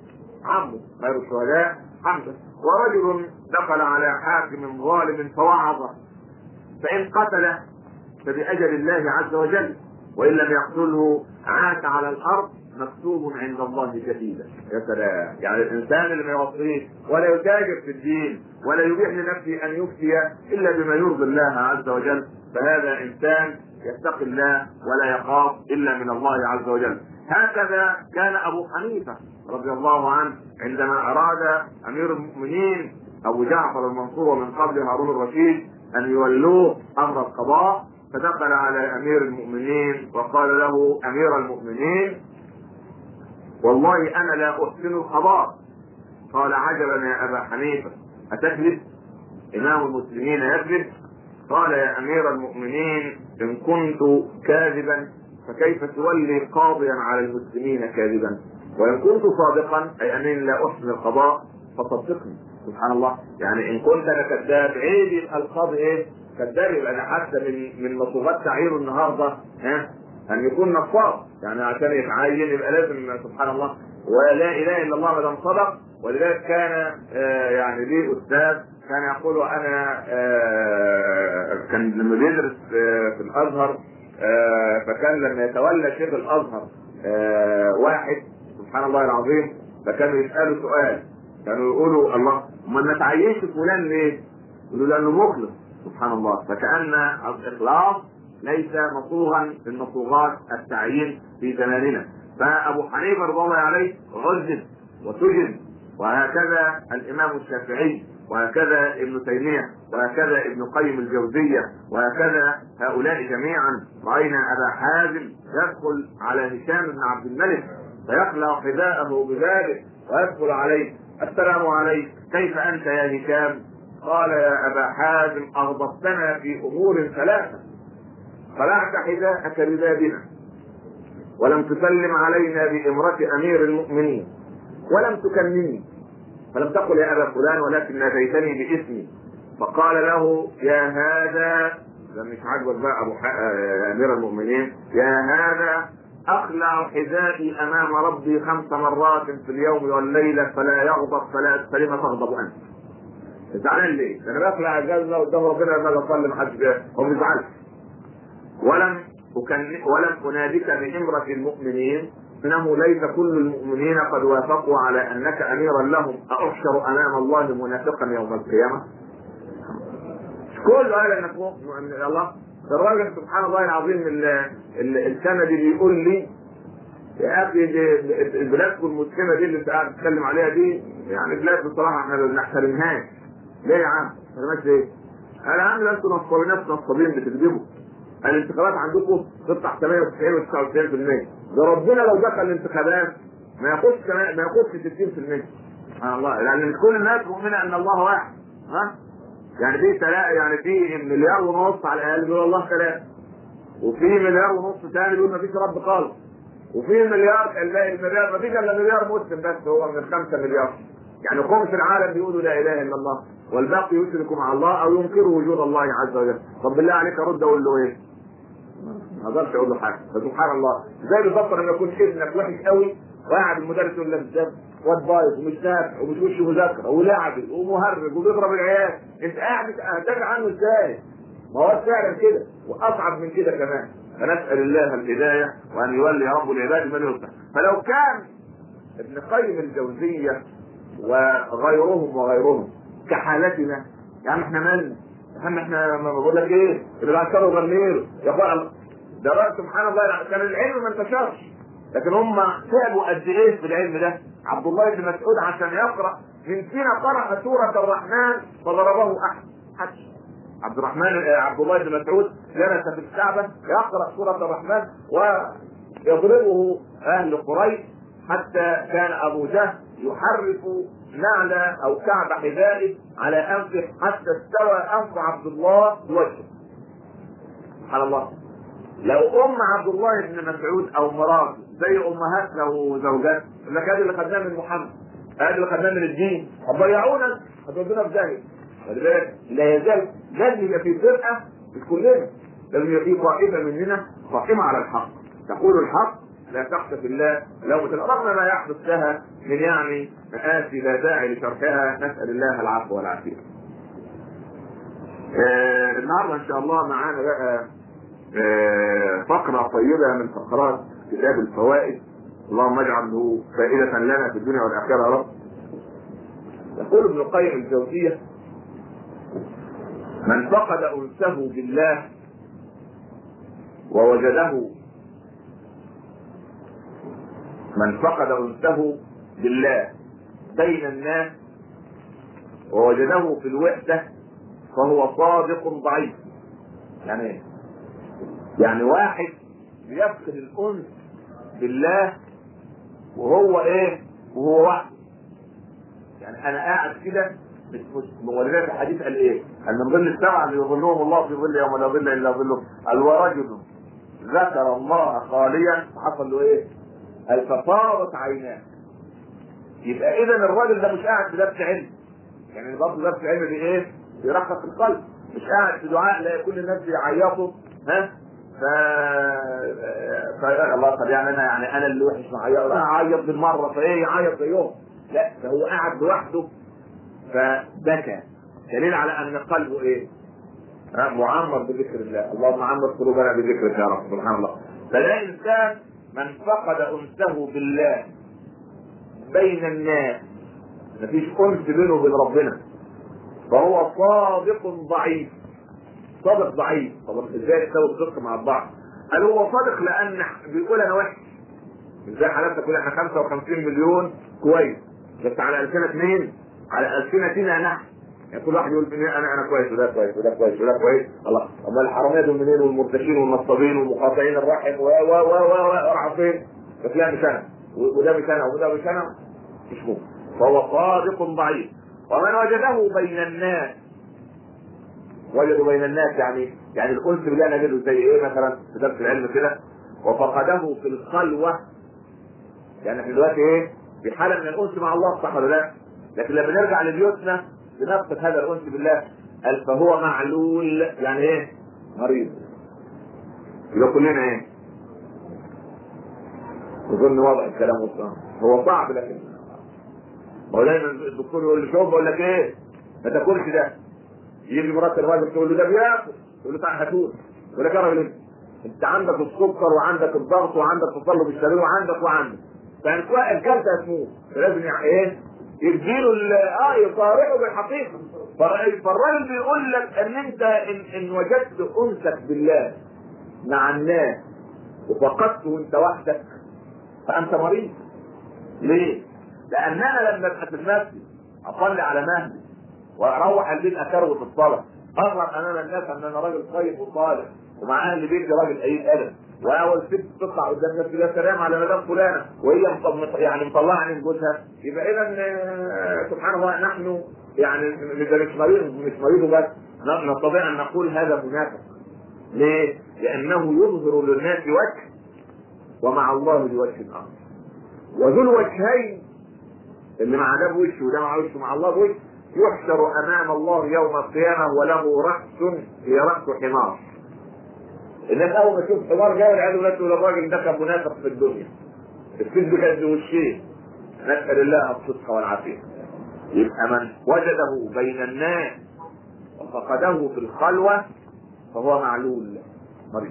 عمه خير الشهداء حمزه ورجل دخل على حاكم ظالم فوعظه فان قتله فباجل الله عز وجل وان لم يقتله عاش على الارض مكتوب عند الله شديدا يا سلام يعني الانسان اللي ما يوصيه ولا يتاجر في الدين ولا يبيح لنفسه ان يفتي الا بما يرضي الله عز وجل فهذا انسان يتقي الله ولا يخاف الا من الله عز وجل هكذا كان ابو حنيفه رضي الله عنه عندما اراد امير المؤمنين ابو جعفر المنصور ومن قبل هارون الرشيد ان يولوه امر القضاء فدخل على امير المؤمنين وقال له امير المؤمنين والله انا لا احسن القضاء قال عجبا يا ابا حنيفه اتكذب إمام المسلمين يكذب قال يا أمير المؤمنين إن كنت كاذبا فكيف تولي قاضيا على المسلمين كاذبا وإن كنت صادقا أي أنني لا أحسن القضاء فصدقني سبحان الله يعني إن كنت أنا كذاب عيب يبقى القاضي إيه؟ كذاب يبقى أنا حتى من من مصوغات تعييره النهارده ها أن يكون نصاب يعني عشان يتعين يبقى لازم سبحان الله ولا إله إلا الله ما دام صدق ولذلك كان آه يعني لي أستاذ كان يقول انا آه كان لما بيدرس آه في الازهر آه فكان لما يتولى شيخ الازهر واحد سبحان الله العظيم فكانوا يسالوا سؤال كانوا يقولوا الله ما نتعينش فلان ليه؟ يقولوا لانه مخلص سبحان الله فكان الاخلاص ليس مصوغا من مصوغات التعيين في زماننا فابو حنيفه رضي الله عليه عذب وسجن وهكذا الامام الشافعي وهكذا ابن تيمية وهكذا ابن قيم الجوزية وهكذا هؤلاء جميعا رأينا أبا حازم يدخل على هشام بن عبد الملك فيخلع حذاءه بذلك ويدخل عليه السلام عليك كيف أنت يا هشام قال يا أبا حازم أغضبتنا في أمور ثلاثة خلعت حذاءك ببابنا ولم تسلم علينا بإمرة أمير المؤمنين ولم تكلمني فلم تقل يا ابا فلان ولكن ناديتني باسمي فقال له يا هذا ده مش عاجبك بقى ابو ح... امير المؤمنين يا هذا اخلع حذائي امام ربي خمس مرات في اليوم والليله فلا يغضب فلا فلما تغضب انت؟ زعلان ليه؟ ده انا بخلع الجزمه قدام ربنا لما اصلي ما حدش هو ما بيزعلش ولم أكن... ولم انادك بامره المؤمنين انه ليس كل المؤمنين قد وافقوا على انك اميرا لهم احشر امام الله منافقا يوم القيامه كل قال انك مؤمن الله الراجل سبحان الله العظيم السندي بيقول لي يا اخي البلاد المسلمه دي اللي انت قاعد تتكلم عليها دي يعني بلاد بصراحه احنا ما بنحترمهاش ليه يا عم؟ ما ليه؟ قال يا عم انتوا نصابين ناس نصابين بتكذبوا الانتخابات عندكم تطلع 98 و 99% ده ربنا لو دخل الانتخابات ما ياخدش ما ياخدش 60% سبحان الله يعني مش كل الناس مؤمنه ان الله واحد ها يعني في تلا يعني في مليار ونص على الاقل بيقول الله ثلاثه وفي مليار ونص ثاني بيقول ما فيش رب خالص وفي مليار المليار ما فيش الا مليار مسلم بس هو من الخمسه مليار يعني خمس العالم بيقولوا لا اله الا الله والباقي يشرك مع الله او ينكر وجود الله عز وجل طب بالله عليك ارد اقول له ايه؟ ما اقدرش اقول له حاجه فسبحان الله زي بالظبط لما يكون ابنك وحش قوي وقاعد المدرس يقول لك ده واد بايظ ومش نافع ومش وش مذاكره ولعبي ومهرج وبيضرب العيال انت قاعد هتدافع عنه ازاي؟ ما هو فعلا كده واصعب من كده كمان فنسال الله الهدايه وان يولي رب العباد من يصلح فلو كان ابن قيم الجوزيه وغيرهم وغيرهم كحالتنا يعني احنا مالنا احنا احنا ما بقول لك ايه اللي بعشروا غنيروا يا اخوان ده بقى سبحان الله كان العلم ما انتشرش لكن هم تعبوا قد ايه في العلم ده عبد الله بن مسعود عشان يقرا من فينا قرأ سورة الرحمن فضربه أحد حدش عبد الرحمن عبد الله بن مسعود جلس في الكعبة يقرأ سورة الرحمن ويضربه أهل قريش حتى كان أبو جهل يحرك نعل أو كعب حذائه على أنفه حتى استوى أنف عبد الله بوجهه سبحان الله لو ام عبد الله بن مسعود او مراته زي امهاتنا وزوجاتنا يقول لك هذا اللي خدناه من محمد هذا اللي خدناه من الدين هتضيعونا هتودونا في داهيه ولذلك لا يزال لازم يبقى في فرقه مش كلنا لازم يبقى في قائمه مننا قائمه على الحق تقول الحق لا تخشى في الله لو رغم ما يحدث لها من يعني مآسي لا داعي لشرحها نسأل الله العفو والعافية. آه النهارده ان شاء الله معانا بقى آه فقرة طيبة من فقرات كتاب الفوائد اللهم اجعله فائدة لنا في الدنيا والآخرة يا رب. يقول ابن القيم الجوزية من فقد أنسه بالله ووجده من فقد أنسه بالله بين الناس ووجده في الوحدة فهو صادق ضعيف يعني ايه؟ يعني واحد بيفقد الأنس بالله وهو ايه وهو واحد يعني انا قاعد كده ولذلك الحديث قال ايه؟ ان من ظل السبعه اللي يظلهم الله في ظل يوم لا ظل الا ظله قال ورجل ذكر الله خاليا حصل له ايه؟ قال ففاضت عيناه يبقى اذا الراجل ده مش قاعد في درس علم يعني برضه درس علم دي ايه؟ بيرقق القلب مش قاعد في دعاء لا كل الناس بيعيطوا ها ف... ف... الله طب يعني انا يعني انا اللي وحش معيط اعيط بالمره فايه يعيط زيهم لا ده هو قاعد لوحده فبكى دليل على ان قلبه ايه؟ ها معمر بذكر الله، اللهم عمر قلوبنا بذكرك يا رب سبحان الله. فلا انسان من فقد انسه بالله بين الناس مفيش انس بينه وبين ربنا فهو صادق ضعيف صادق ضعيف طب ازاي تساوي الصدق مع الضعف؟ قال هو صادق لان بيقول انا وحش ازاي حضرتك تقول احنا 55 مليون كويس بس على السنه مين؟ على السنتنا نحن يعني كل واحد يقول انا انا كويس وده كويس وده كويس وده كويس الله امال الحراميه دول منين والمرتشين والنصابين والمقاطعين الرحم و و و و راحوا فين؟ بتلاقي مش انا وده مش انا وده مش انا مش ممكن فهو صادق ضعيف ومن وجده بين الناس وجدوا بين الناس يعني يعني الانس بالله نجده زي ايه مثلا في درس العلم كده وفقده في الخلوه يعني احنا دلوقتي ايه في حاله من الانس مع الله صح ولا لا؟ لكن لما نرجع لبيوتنا بنفقد هذا الانس بالله قال فهو معلول يعني ايه؟ مريض يبقى كلنا ايه؟ اظن واضح الكلام والصراحه هو صعب لكن هو دايما الدكتور يقول لي شوف بقول لك ايه؟ ما تاكلش ده يجي مرات الراجل تقول له ده بياكل تقول له تعال هاتوه يقول لك يا راجل انت انت عندك السكر وعندك الضغط وعندك تصلب الشرايين وعندك وعندك فان الكلت هتموت فلازم يعني ايه؟ يديله اه يصارحه بالحقيقه فالراجل بيقول لك ان انت ان, إن وجدت انسك بالله مع الناس وفقدته وانت وحدك فانت مريض ليه؟ لان انا لما ابقى في المسجد اصلي على مهلي واروح البيت اكروت الصلاه اظهر امام الناس ان انا راجل طيب وصالح ومع اهل بيتي راجل قليل ادب واول ست تطلع قدام الناس يا سلام على مدام فلانه وهي مط- يعني مطلعه من جوزها يبقى اذا آه، سبحان الله نحن يعني ده مش مريض مش مريض بس ن- نستطيع ان نقول هذا منافق ليه؟ لانه يظهر للناس وجه ومع الله بوجه اخر وذو الوجهين اللي مع ده بوشه وده مع وشه مع الله بوشه يحشر امام الله يوم القيامه وله راس هي راس حمار الناس اول ما تشوف حمار جاي والعياذ بالله تقول الراجل ده كان منافق في الدنيا الكذب كان ذو وشين نسال الله الصدق والعافيه يبقى من وجده بين الناس وفقده في الخلوه فهو معلول مريض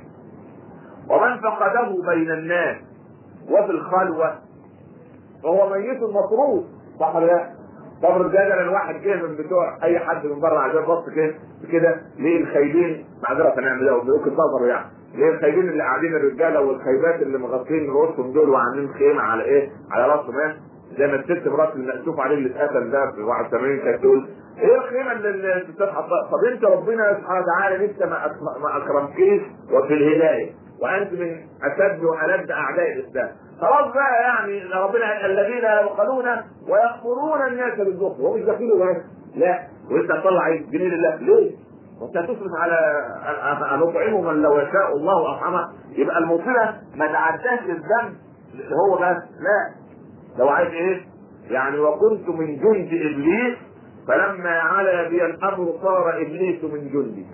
ومن فقده بين الناس وفي الخلوه فهو ميت مطرود صح ولا لا؟ طب رجاله الواحد جه من بتوع اي حد من بره عشان بص كده كده ليه الخايبين معذره نعمل ده وممكن نظره يعني ليه الخايبين اللي قاعدين الرجاله والخايبات اللي مغطين رؤوسهم دول وعاملين خيمه على ايه؟ على راسهم ايه؟ زي ما الست مرات المأسوف عليه اللي اتقتل ده في 81 كانت تقول ايه الخيمه اللي اللي الستات حطها؟ طب انت ربنا سبحانه وتعالى لسه ما أك- ما اكرمكيش وفي الهدايه وانت من اشد والد اعداء الاسلام خلاص بقى يعني ربنا قال الذين يبخلون ويأمرون الناس بالبخل هو مش داخله بس لا وانت تطلع جنيه لله ليه؟ وانت تصرف على ان نطعمه من لو يشاء الله اطعمه يبقى المصيبه ما تعداش الذنب اللي هو بس لا لو عايز ايه؟ يعني وكنت من جند ابليس فلما علا بي الامر صار ابليس من جندي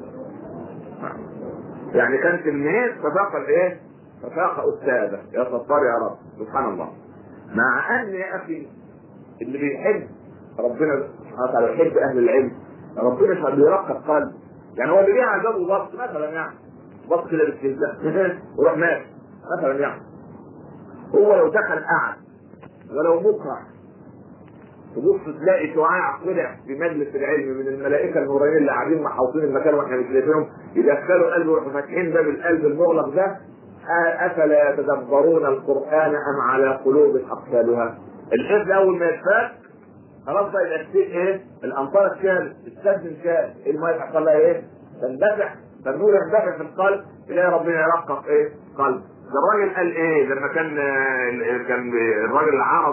يعني كان تلميذ ففاق الايه؟ ففاق استاذه يا ستار يا رب سبحان الله مع ان يا اخي اللي بيحب ربنا سبحانه وتعالى يحب اهل العلم ربنا مش بيرقق قلب يعني هو اللي ليه عذاب وبص مثلا يعني بص كده باستهزاء وراح مات مثلا يعني هو لو دخل قعد ولو مكره تبص تلاقي شعاع طلع في مجلس العلم من الملائكه النورانيين اللي قاعدين محوطين المكان واحنا مش شايفينهم يدخلوا قلبه ويروحوا فاتحين باب القلب المغلق ده آه، افلا يتدبرون القران ام على قلوب اقفالها الحفظ اول ما يتفك خلاص بقى يبقى الشيء ايه؟ الامطار اتشالت، السد انشال، الميه يحصل لها ايه؟ تندفع، فالنور يندفع في القلب تلاقي ربنا يرقق ايه؟ قلب. ده الراجل قال ايه؟ لما كان آه، كان الراجل العربي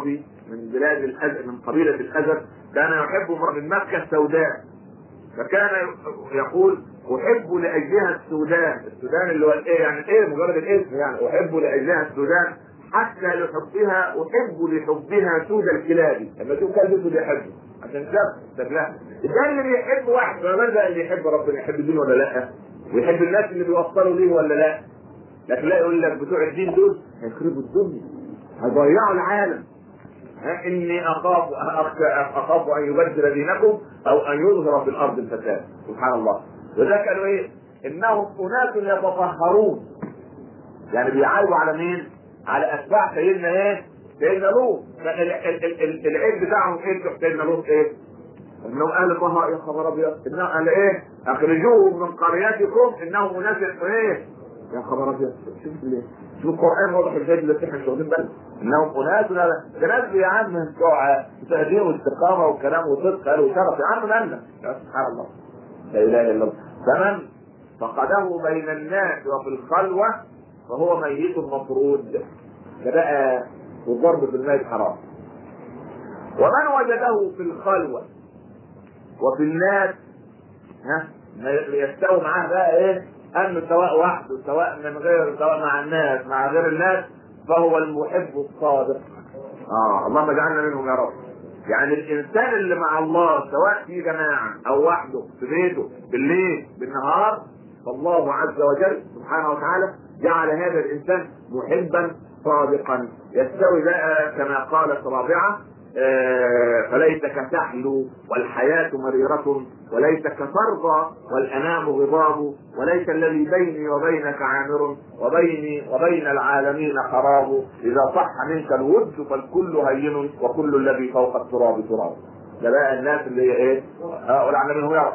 من بلاد الأزد من قبيلة الأزد كان يحب امرأة من مكة السوداء فكان يقول احب لاجلها السودان السودان اللي هو الايه يعني ايه مجرد الاسم يعني احب لاجلها السودان حتى لحبها احب لحبها سود الكلاب لما تشوف كلب اسود يحبه عشان شاف شكلها ده اللي بيحب واحد فما بقى اللي يحب ربنا يحب الدين ولا لا ويحب الناس اللي بيوصلوا ليه ولا لا لكن لا يقول لك بتوع الدين دول هيخربوا الدنيا هيضيعوا العالم ها اني اخاف اخاف ان يبدل دينكم او ان يظهر في الارض الفساد سبحان الله وده قالوا ايه انهم اناس يتطهرون يعني بيعايبوا على مين على اتباع سيدنا ايه سيدنا لوط العيب بتاعهم ايه بتوع سيدنا لوط ايه انهم اهل طهر يا خبر ابيض انهم قال ايه اخرجوهم من قريتكم انهم اناس ايه يا خبر ابيض شوف ليه شوف القران واضح ازاي اللي احنا مش واخدين بالنا انهم اناس ده ناس يا عم بتوع تهديه واستقامه وكلام وصدق قالوا شرف يا عم مالنا سبحان الله لا اله الا الله فمن فقده بين الناس وفي الخلوه فهو ميت مطرود فبقى والضرب في الماء حرام ومن وجده في الخلوه وفي الناس ها يستوي معاه بقى ايه انه سواء وحده سواء من غير سواء مع الناس مع غير الناس فهو المحب الصادق اه اللهم اجعلنا منهم يا رب يعني الانسان اللي مع الله سواء في جماعه او وحده في بيته بالليل بالنهار فالله عز وجل سبحانه وتعالى جعل هذا الانسان محبا صادقا يستوي بقى كما قالت رابعه آه فليتك تحلو والحياة مريرة وليتك ترضى والأنام غضاب وليس الذي بيني وبينك عامر وبيني وبين العالمين خراب إذا صح منك الود فالكل هين وكل الذي فوق التراب تراب ده بقى الناس اللي هي ايه؟ هؤلاء على منهم يعرف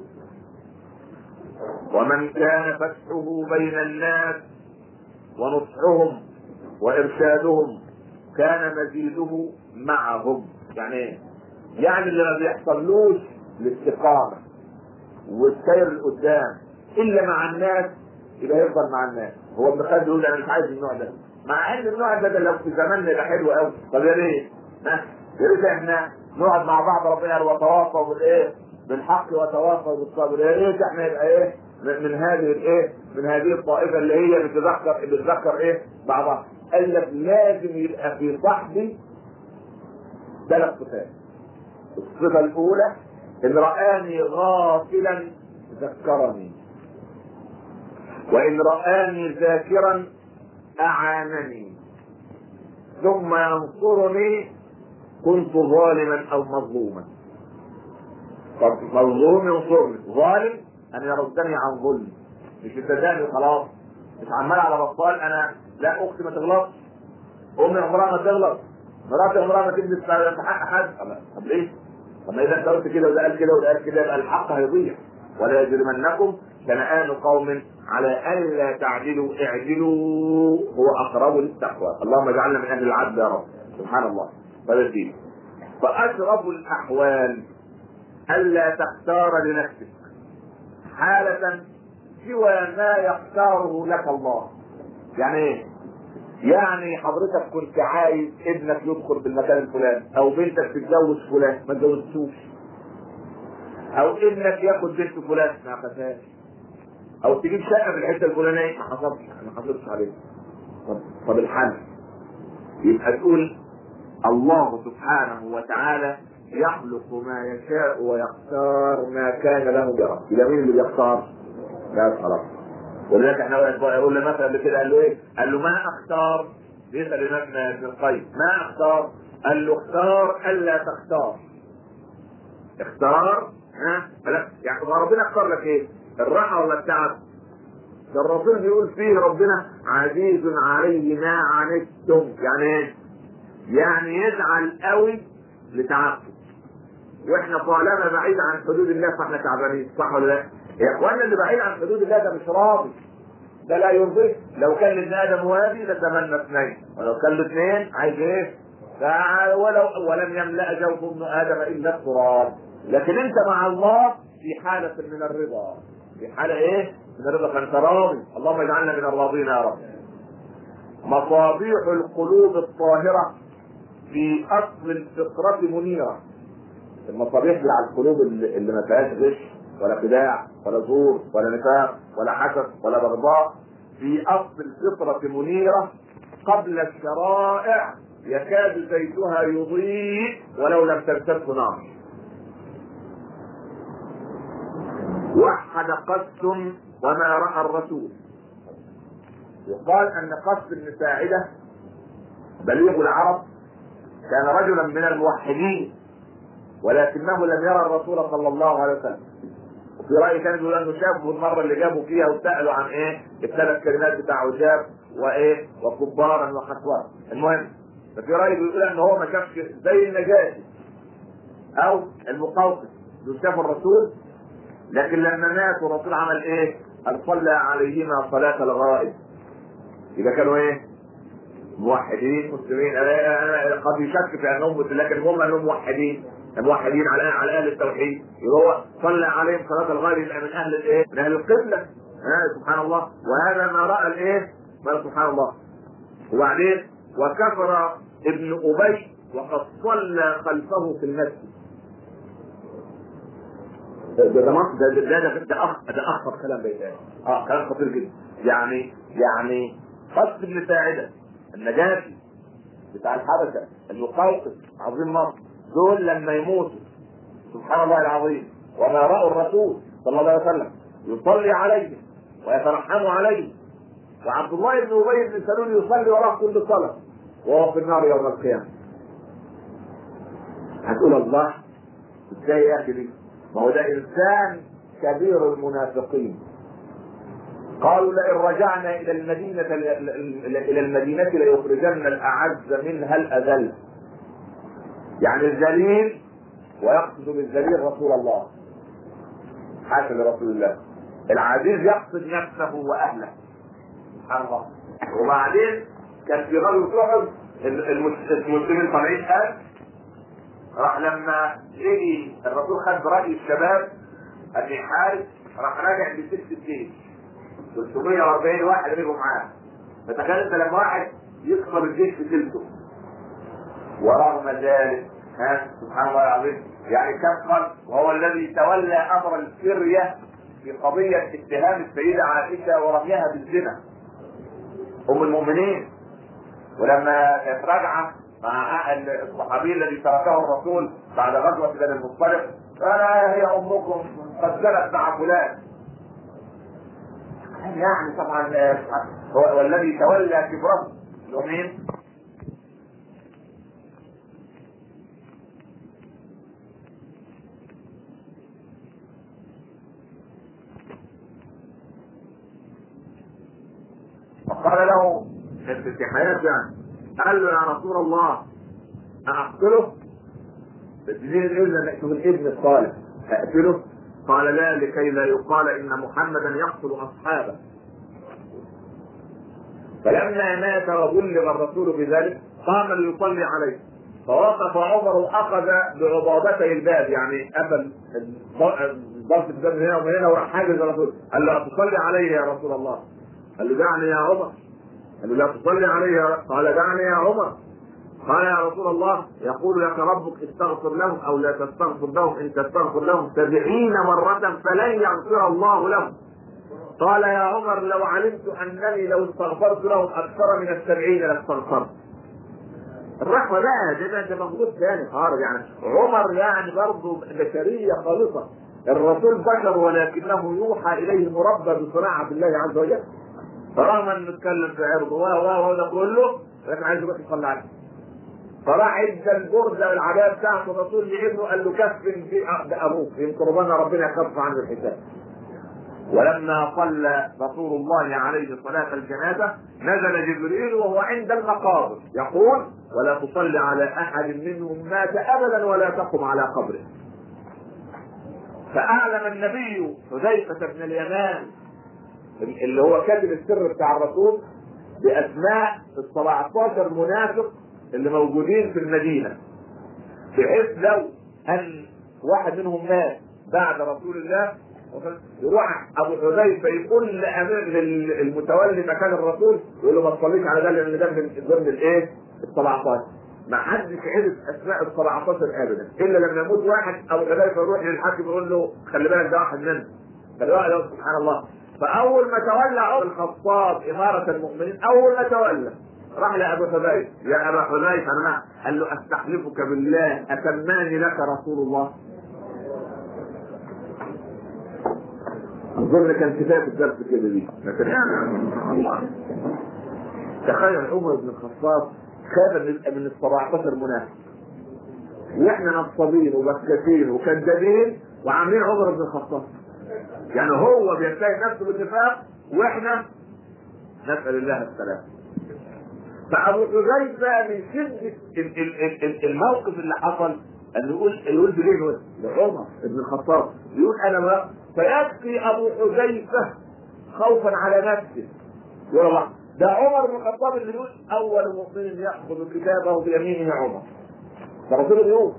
ومن كان فتحه بين الناس ونصحهم وإرشادهم كان مزيده معهم يعني ايه؟ يعني اللي ما بيحصلوش الاستقامه والسير لقدام الا مع الناس يبقى يفضل مع الناس هو ابن خالد يقول انا مش عايز النوع ده مع ان النوع ده, ده لو في زماننا يبقى حلو قوي طب يا ريت ها يا ريت احنا نقعد مع بعض ربنا وتواصوا بالايه بالحق وتواصوا بالصبر يا ريت احنا يبقى ايه من هذه الايه من هذه الطائفه اللي هي بتذكر بتذكر ايه بعضها قال لك لازم يبقى في صحبي ثلاث صفات الصفة الأولى إن رآني غافلا ذكرني وإن رآني ذاكرا أعانني ثم ينصرني كنت ظالما أو مظلوما طب مظلوم ينصرني ظالم أن يردني عن ظلم مش اتداني خلاص مش عمال على بطال أنا لا أختي ما تغلطش أمي عمرها ما تغلط مراتي عمرها ما تكذب في حق حد طب ليه؟ طب ما اذا انت قلت كده وده قال كده وده قال كده يبقى الحق هيضيع ولا يجرمنكم شنآن قوم على الا تعدلوا اعدلوا هو اقرب للتقوى اللهم اجعلنا من اهل العدل يا رب سبحان الله هذا الدين فاشرف الاحوال الا تختار لنفسك حالة سوى ما يختاره لك الله يعني ايه؟ يعني حضرتك كنت عايز ابنك يدخل بالمكان الفلاني او بنتك تتجوز فلان ما تجوزتوش او ابنك ياخد بنت فلان ما خدهاش او تجيب شقه في الحته الفلانيه ما حصلش ما حصلش عليه طب, طب الحل يبقى تقول الله سبحانه وتعالى يخلق ما يشاء ويختار ما كان له جرى يبقى مين اللي بيختار؟ لا خلاص ولذلك احنا يقول له مثلا كده قال له ايه؟ قال له ما اختار بيسال الامام ابن القيم ما اختار؟ قال له اختار الا تختار اختار ها فلا يعني ما ربنا اختار لك ايه؟ الراحه ولا التعب؟ ده الرسول بيقول فيه ربنا عزيز عليه ما عنتم يعني ايه؟ يعني يزعل قوي لتعبكم واحنا طالما بعيد عن حدود الله فاحنا تعبانين صح ولا لا؟ يا اخوانا اللي بعيد عن حدود الله ده مش راضي ده لا يرضيه لو كان لابن ادم وادي لتمنى اثنين ولو كان له اثنين عايز ايه؟ ولو ولم يملا جوف ابن ادم الا التراب لكن انت مع الله في حاله من الرضا في حاله ايه؟ من الرضا فانت راضي اللهم اجعلنا من الراضين يا رب مصابيح القلوب الطاهره في اصل الفطره منيره المصابيح بتاع القلوب اللي اللي ما فيهاش غش ولا خداع ولا زور ولا نفاق ولا حسد ولا بغضاء في اصل الفطره منيره قبل الشرائع يكاد زيتها يضيء ولو لم تمسسه نار وحد قس وما راى الرسول يقال ان قس بن ساعده بليغ العرب كان رجلا من الموحدين ولكنه لم يرى الرسول صلى الله عليه وسلم وفي راي كان بيقول انه شافه المره اللي جابوا فيها وسالوا عن ايه الثلاث كلمات بتاع عجاب وايه وكبارا وحسوارا المهم ففي راي بيقول ان هو ما شافش زي النجاشي او المقوقس دول شافوا الرسول لكن لما مات الرسول عمل ايه؟ قال صلى عليهما صلاة الغائب يبقى كانوا ايه؟ موحدين مسلمين أنا- أنا قد يشك في انهم مسلمين لكن هم انهم موحدين موحدين على على اهل التوحيد يبقى هو صلى عليهم صلاه الغائب يبقى من اهل الايه؟ من اهل القبله آه سبحان الله وهذا ما راى الايه؟ ما سبحان الله وبعدين وكفر ابن ابي وقد صلى خلفه في المسجد ده ده ده ده ده, ده, ده, أخ- ده اخطر كلام بيتقال اه كلام خطير جدا يعني يعني قصد بن ساعده النجاشي بتاع الحبشه المقوقس عظيم مصر دول لما يموتوا سبحان الله العظيم وما راوا الرسول صلى الله عليه وسلم يصلي عليهم ويترحم عليهم وعبد الله بن ابي بن سلول يصلي وراه كل صلاه وهو في النار يوم القيامه هتقول الله ازاي يا اخي دي؟ ما هو ده انسان كبير المنافقين قالوا لئن رجعنا الى المدينه الى المدينه ليخرجن الاعز منها الاذل يعني الذليل ويقصد بالذليل رسول الله حاشا لرسول الله العزيز يقصد نفسه واهله سبحان الله وبعدين كان في غزوه احد المس- المسلمين طالعين قال راح لما يجي الرسول خد برأي الشباب ان يحارب راح راجع بست الجيش 340 واحد منهم معاه فتخيل انت لما واحد يكسر الجيش في تلته ورغم ذلك ها سبحان الله العظيم يعني كفر وهو الذي تولى امر السريه في قضيه اتهام السيده عائشه ورميها بالزنا ام المؤمنين ولما كانت راجعه مع الصحابي الذي تركه الرسول بعد غزوه بني المصطلق قال هي امكم قد زنت مع فلان يعني طبعا هو والذي تولى كبره اللي هو مين؟ فقال له في في حياته يعني قال له يا رسول الله أقتله؟ تديني الإذن أن أكتب الابن الصالح أقتله؟ قال لا لكي لا يقال إن محمدا يقتل أصحابه فلما مات وبلغ الرسول بذلك قام ليصلي عليه فوقف عمر واخذ بعضادتي الباب يعني قفل الضغط في الباب من هنا ومن هنا وراح حاجز الرسول قال له اتصلي علي يا رسول الله قال له دعني يا عمر قال له لا تصلي علي يا رسول. قال دعني يا عمر قال يا رسول الله يقول لك ربك استغفر لهم او لا تستغفر لهم ان تستغفر لهم سبعين مرة فلن يغفر الله لهم قال يا عمر لو علمت انني لو استغفرت لهم اكثر من السبعين لاستغفرت الرحمه بقى ده ده موجود ثاني خالص يعني عمر يعني برضه بشريه خالصه الرسول بشر ولكنه يوحى اليه مربى بصناعه الله عز وجل فرغم ان نتكلم في عرضه و و ده كله لكن عايز يروح يصلي عليه فراح ادى البرده والعبايه بتاعته الرسول لابنه قال له كفن بابوك يمكن ربنا ربنا يخفف عنه الحساب ولما صلى رسول الله عليه صلاة الجنازة نزل جبريل وهو عند المقابر يقول ولا تصلي على أحد منهم مات أبدا ولا تقم على قبره فأعلم النبي حذيفة بن اليمان اللي هو كاتب السر بتاع الرسول بأسماء ال 17 منافق اللي موجودين في المدينة بحيث لو أن واحد منهم مات بعد رسول الله يروح ابو حذيفه يقول لامير المتولي مكان الرسول يقول له ما تصليش على ده لان ده من ضمن الايه؟ ال 17 ما حدش عرف اسماء ال 17 ابدا الا لما يموت واحد او كذلك يروح للحاكم يقول له خلي بالك ده واحد منهم خلي بالك ده سبحان الله فاول ما تولى عمر الخطاب اماره المؤمنين اول ما تولى راح لابو حذيفه يا ابا حذيفه انا معك. قال له استحلفك بالله اتماني لك رسول الله اظن كان كفايه في الدرس كده دي لكن يعني تخيل عمر بن الخطاب خاف من من ال 17 منافق واحنا نصابين وبكاتين وكذابين وعاملين عمر بن الخطاب يعني هو بيتهم نفسه بالنفاق واحنا نسال الله السلامه فابو حذيفه من شده ال- ال- ال- ال- الموقف اللي حصل ان يقول يقول ليه هو؟ لعمر بن الخطاب يقول انا ما فيبكي ابو حذيفه خوفا على نفسه يقول الله ده عمر بن الخطاب اللي يقول اول مؤمن ياخذ كتابه بيمينه عمر ده رسول يقول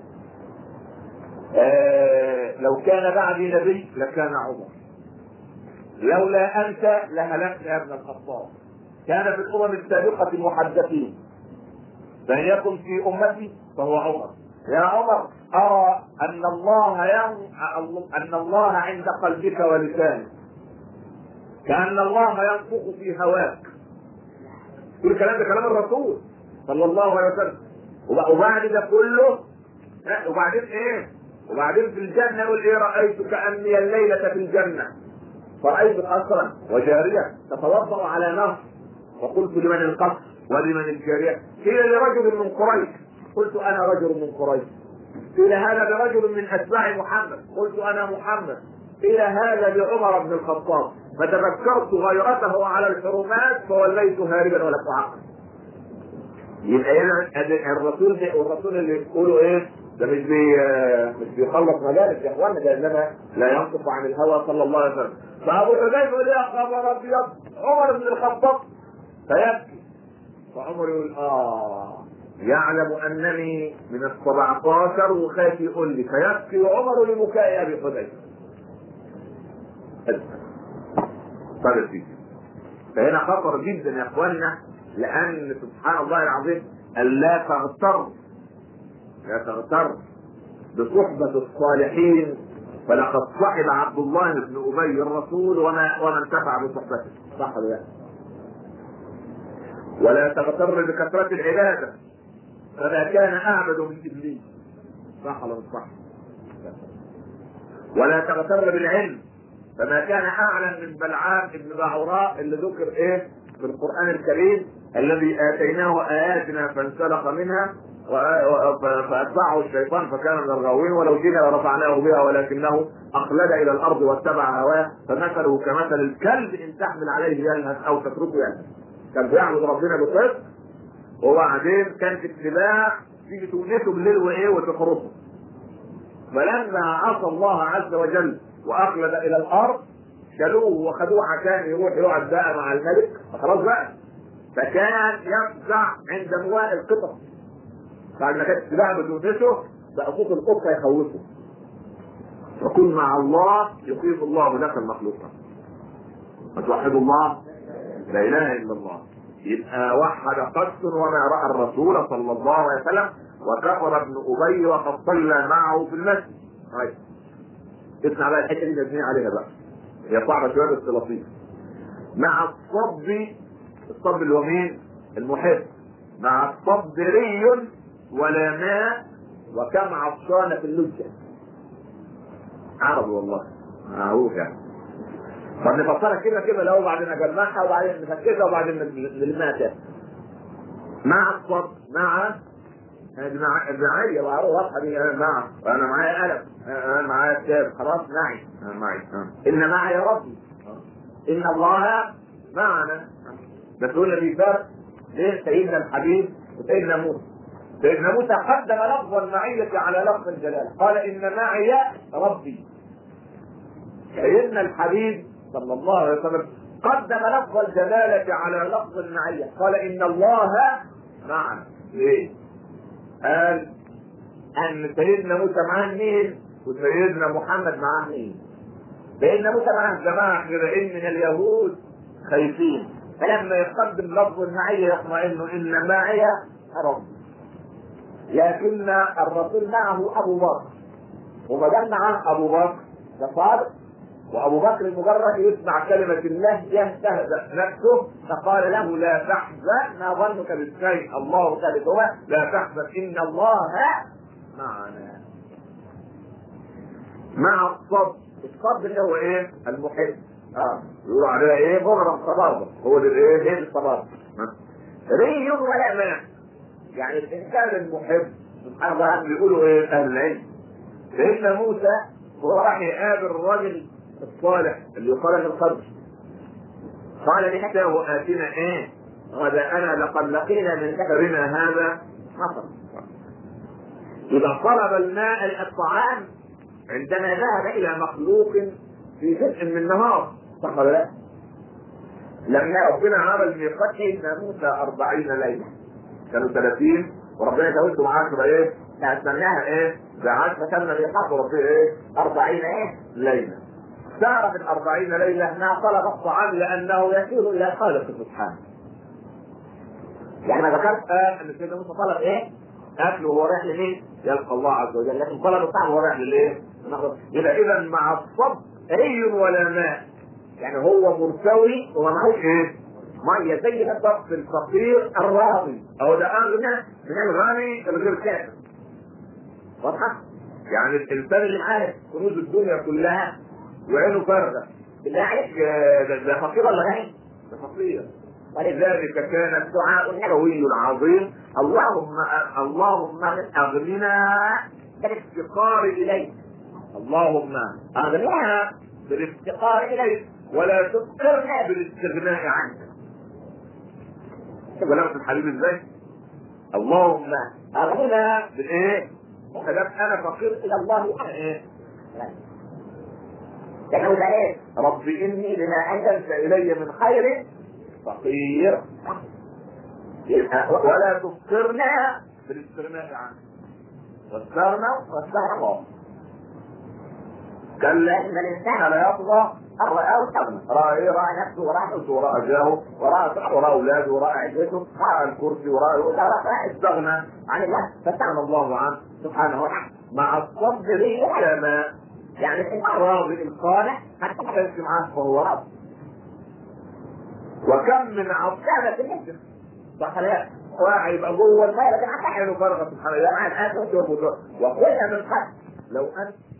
آه لو كان بعدي نبي لكان عمر لولا انت لهلكت يا ابن الخطاب كان في الامم السابقه محدثين فان يكن في امتي فهو عمر يا عمر ارى ان الله ين... ان الله عند قلبك ولسانك كان الله ينفخ في هواك كل الكلام ده كلام الرسول صلى الله عليه وسلم وب- وبعد ده كله ها، وبعدين ايه؟ وبعدين في الجنه يقول ايه رايت كاني الليله في الجنه فرأيت قصرا وجارية تتوضأ على نهر وقلت لمن القصر ولمن الجارية قيل لرجل من قريش قلت أنا رجل من قريش قيل هذا لرجل من أتباع محمد قلت أنا محمد قيل هذا لعمر بن الخطاب فتذكرت غيرته على الحرمات فوليت هاربا ولم أعقل يبقى هنا الرسول ده والرسول اللي بيقولوا ايه ده مش بي مش بيخلص مجالس يا اخوانا ده انما لا ينطق عن الهوى صلى الله عليه وسلم فابو حذيفه يقول يا خبر ابيض عمر بن الخطاب فيبكي فعمر يقول اه يعلم انني من السبعتاشر وخايف يقول لي فيبكي عمر لبكاء ابي حذيفه طيب فيه فهنا خطر جدا يا اخوانا لان سبحان الله العظيم الا تغتر لا تغتر بصحبة الصالحين فلقد صحب عبد الله بن ابي الرسول وما وما انتفع بصحبته صح ولا لا؟ ولا تغتر بكثرة العبادة فما كان اعبد من ابليس صح ولا مش صح؟ ولا تغتر بالعلم فما كان اعلم من بلعام بن بعوراء اللي ذكر ايه في القران الكريم الذي اتيناه اياتنا فانسلخ منها و- و- فاتبعه الشيطان فكان من الغاوين ولو جئنا لرفعناه بها ولكنه اخلد الى الارض واتبع هواه فمثله كمثل الكلب ان تحمل عليه يلهث او تتركه يلهث كان بيعبد ربنا بصدق وبعدين كانت اتباع تيجي تونسه بالليل وايه وتخرجه فلما عصى الله عز وجل واخلد الى الارض شالوه وخدوه عشان يروح يقعد بقى مع الملك فخلاص بقى فكان يفزع عند مواء القطط بعد ما كانت السباع بتونسه بقى صوت القطه يخوفه وكن مع الله يخيف الله لك المخلوقات فتوحد الله لا اله الا الله يبقى وحد قدس وما راى الرسول صلى الله عليه وسلم وكفر ابن ابي وقد صلى معه في المسجد طيب اسمع بقى الحته دي نبني عليها بقى هي صعبه شويه بس لطيفه مع الصب الصب اللي هو مين؟ المحب مع الصب ري ولا ماء وكم عطشان في اللجة عربي والله معروف يعني طب نفسرها كده كده لو بعدين اجمعها وبعدين نفككها وبعدين نلمها تاني مع الصب مع معايا معروف واضحه دي انا مع انا معايا قلم انا معايا كتاب خلاص معي انا معي ان معي ربي ان الله معنا بس هو اللي فرق بين سيدنا الحبيب وسيدنا موسى سيدنا موسى قدم لفظ المعية على لفظ الجلالة قال إن معي ربي سيدنا الحبيب صلى الله عليه وسلم قدم لفظ الجلالة على لفظ المعية قال إن الله معنا ليه؟ قال أن سيدنا موسى معاه مين وسيدنا محمد معاه مين سيدنا موسى معاه جماعة من من اليهود خايفين فلما يقدم لفظ المعية يطمئن إن معي ربي لكن الرسول معه ابو بكر وما دام معاه ابو بكر ده صادق وابو بكر مجرد يسمع كلمه الله يستهزأ نفسه فقال له لا تحزن ما ظنك بالشيء الله ثالثهما لا تحزن ان الله معنا مع الصبر الصبر اللي هو ايه؟ المحب اه يقولوا عليها ايه مغرم صبابه هو ده الايه ايه الصبر؟ ري ولا ماء يعني الانسان المحب سبحان الله بيقولوا ايه اهل العلم سيدنا موسى هو راح يقابل الرجل الصالح اللي يقال القدر قال لحته اتنا ايه غداءنا لقد لقينا من سفرنا هذا حصل اذا طلب الماء الطعام عندما ذهب الى مخلوق في جزء من النهار صح ولا لا؟ لما ربنا عمل ميقات سيدنا موسى 40 ليله كانوا 30 وربنا يزودهم 10 ايه؟ هتسميها ايه؟ ده 10 كان ميقات ربنا ايه؟ 40 ايه؟ ليله سار في الأربعين ليلة ما طلب الطعام لأنه يسير إلى خالق سبحانه. يعني ما ذكرت آه أن سيدنا موسى طلب إيه؟ أكل وهو رايح لمين؟ يلقى الله عز وجل، لكن طلب الطعام وهو رايح للإيه؟ يبقى إذا مع الصبر ري ولا ماء. يعني هو مرتوي وما معهوش إيه؟ مية زي بالضبط الفقير الراضي أو ده أغنى من الغني الغير كافر. واضحة؟ يعني الإنسان اللي معاه كنوز الدنيا كلها وعينه فارغه بالله عليك ده, ده فقير ولا غني؟ ده فقير ولذلك كان الدعاء النبوي العظيم اللهم اللهم اغننا بالافتقار اليك اللهم اغننا بالافتقار اليك ولا تفقرنا بالاستغناء عنك شوف لغه الحبيب ازاي؟ اللهم اغننا بالايه؟ انا فقير الى الله انا ايه؟ تقول ايه؟ رب اني لما انزلت الي من خير فقير ولا تفطرنا بالاستغناء عنه واستغنى واستغنى كلا ان الانسان لا يطغى ان رآه استغنى راى ايه راى نفسه وراى نفسه وراى جاهه وراى صحبه وراى اولاده وراى عزته راى الكرسي وراى استغنى عن الله فاستغنى الله عنه سبحانه وتعالى مع الصبر والعلماء يعني انت راضي الصالح حتى تمشي معاه فهو راضي وكم من عصابة تنجح صح لا واحد يبقى جوه الماء لكن حتى حلو فرغة سبحان الله مع الآن وكل من قد لو أنت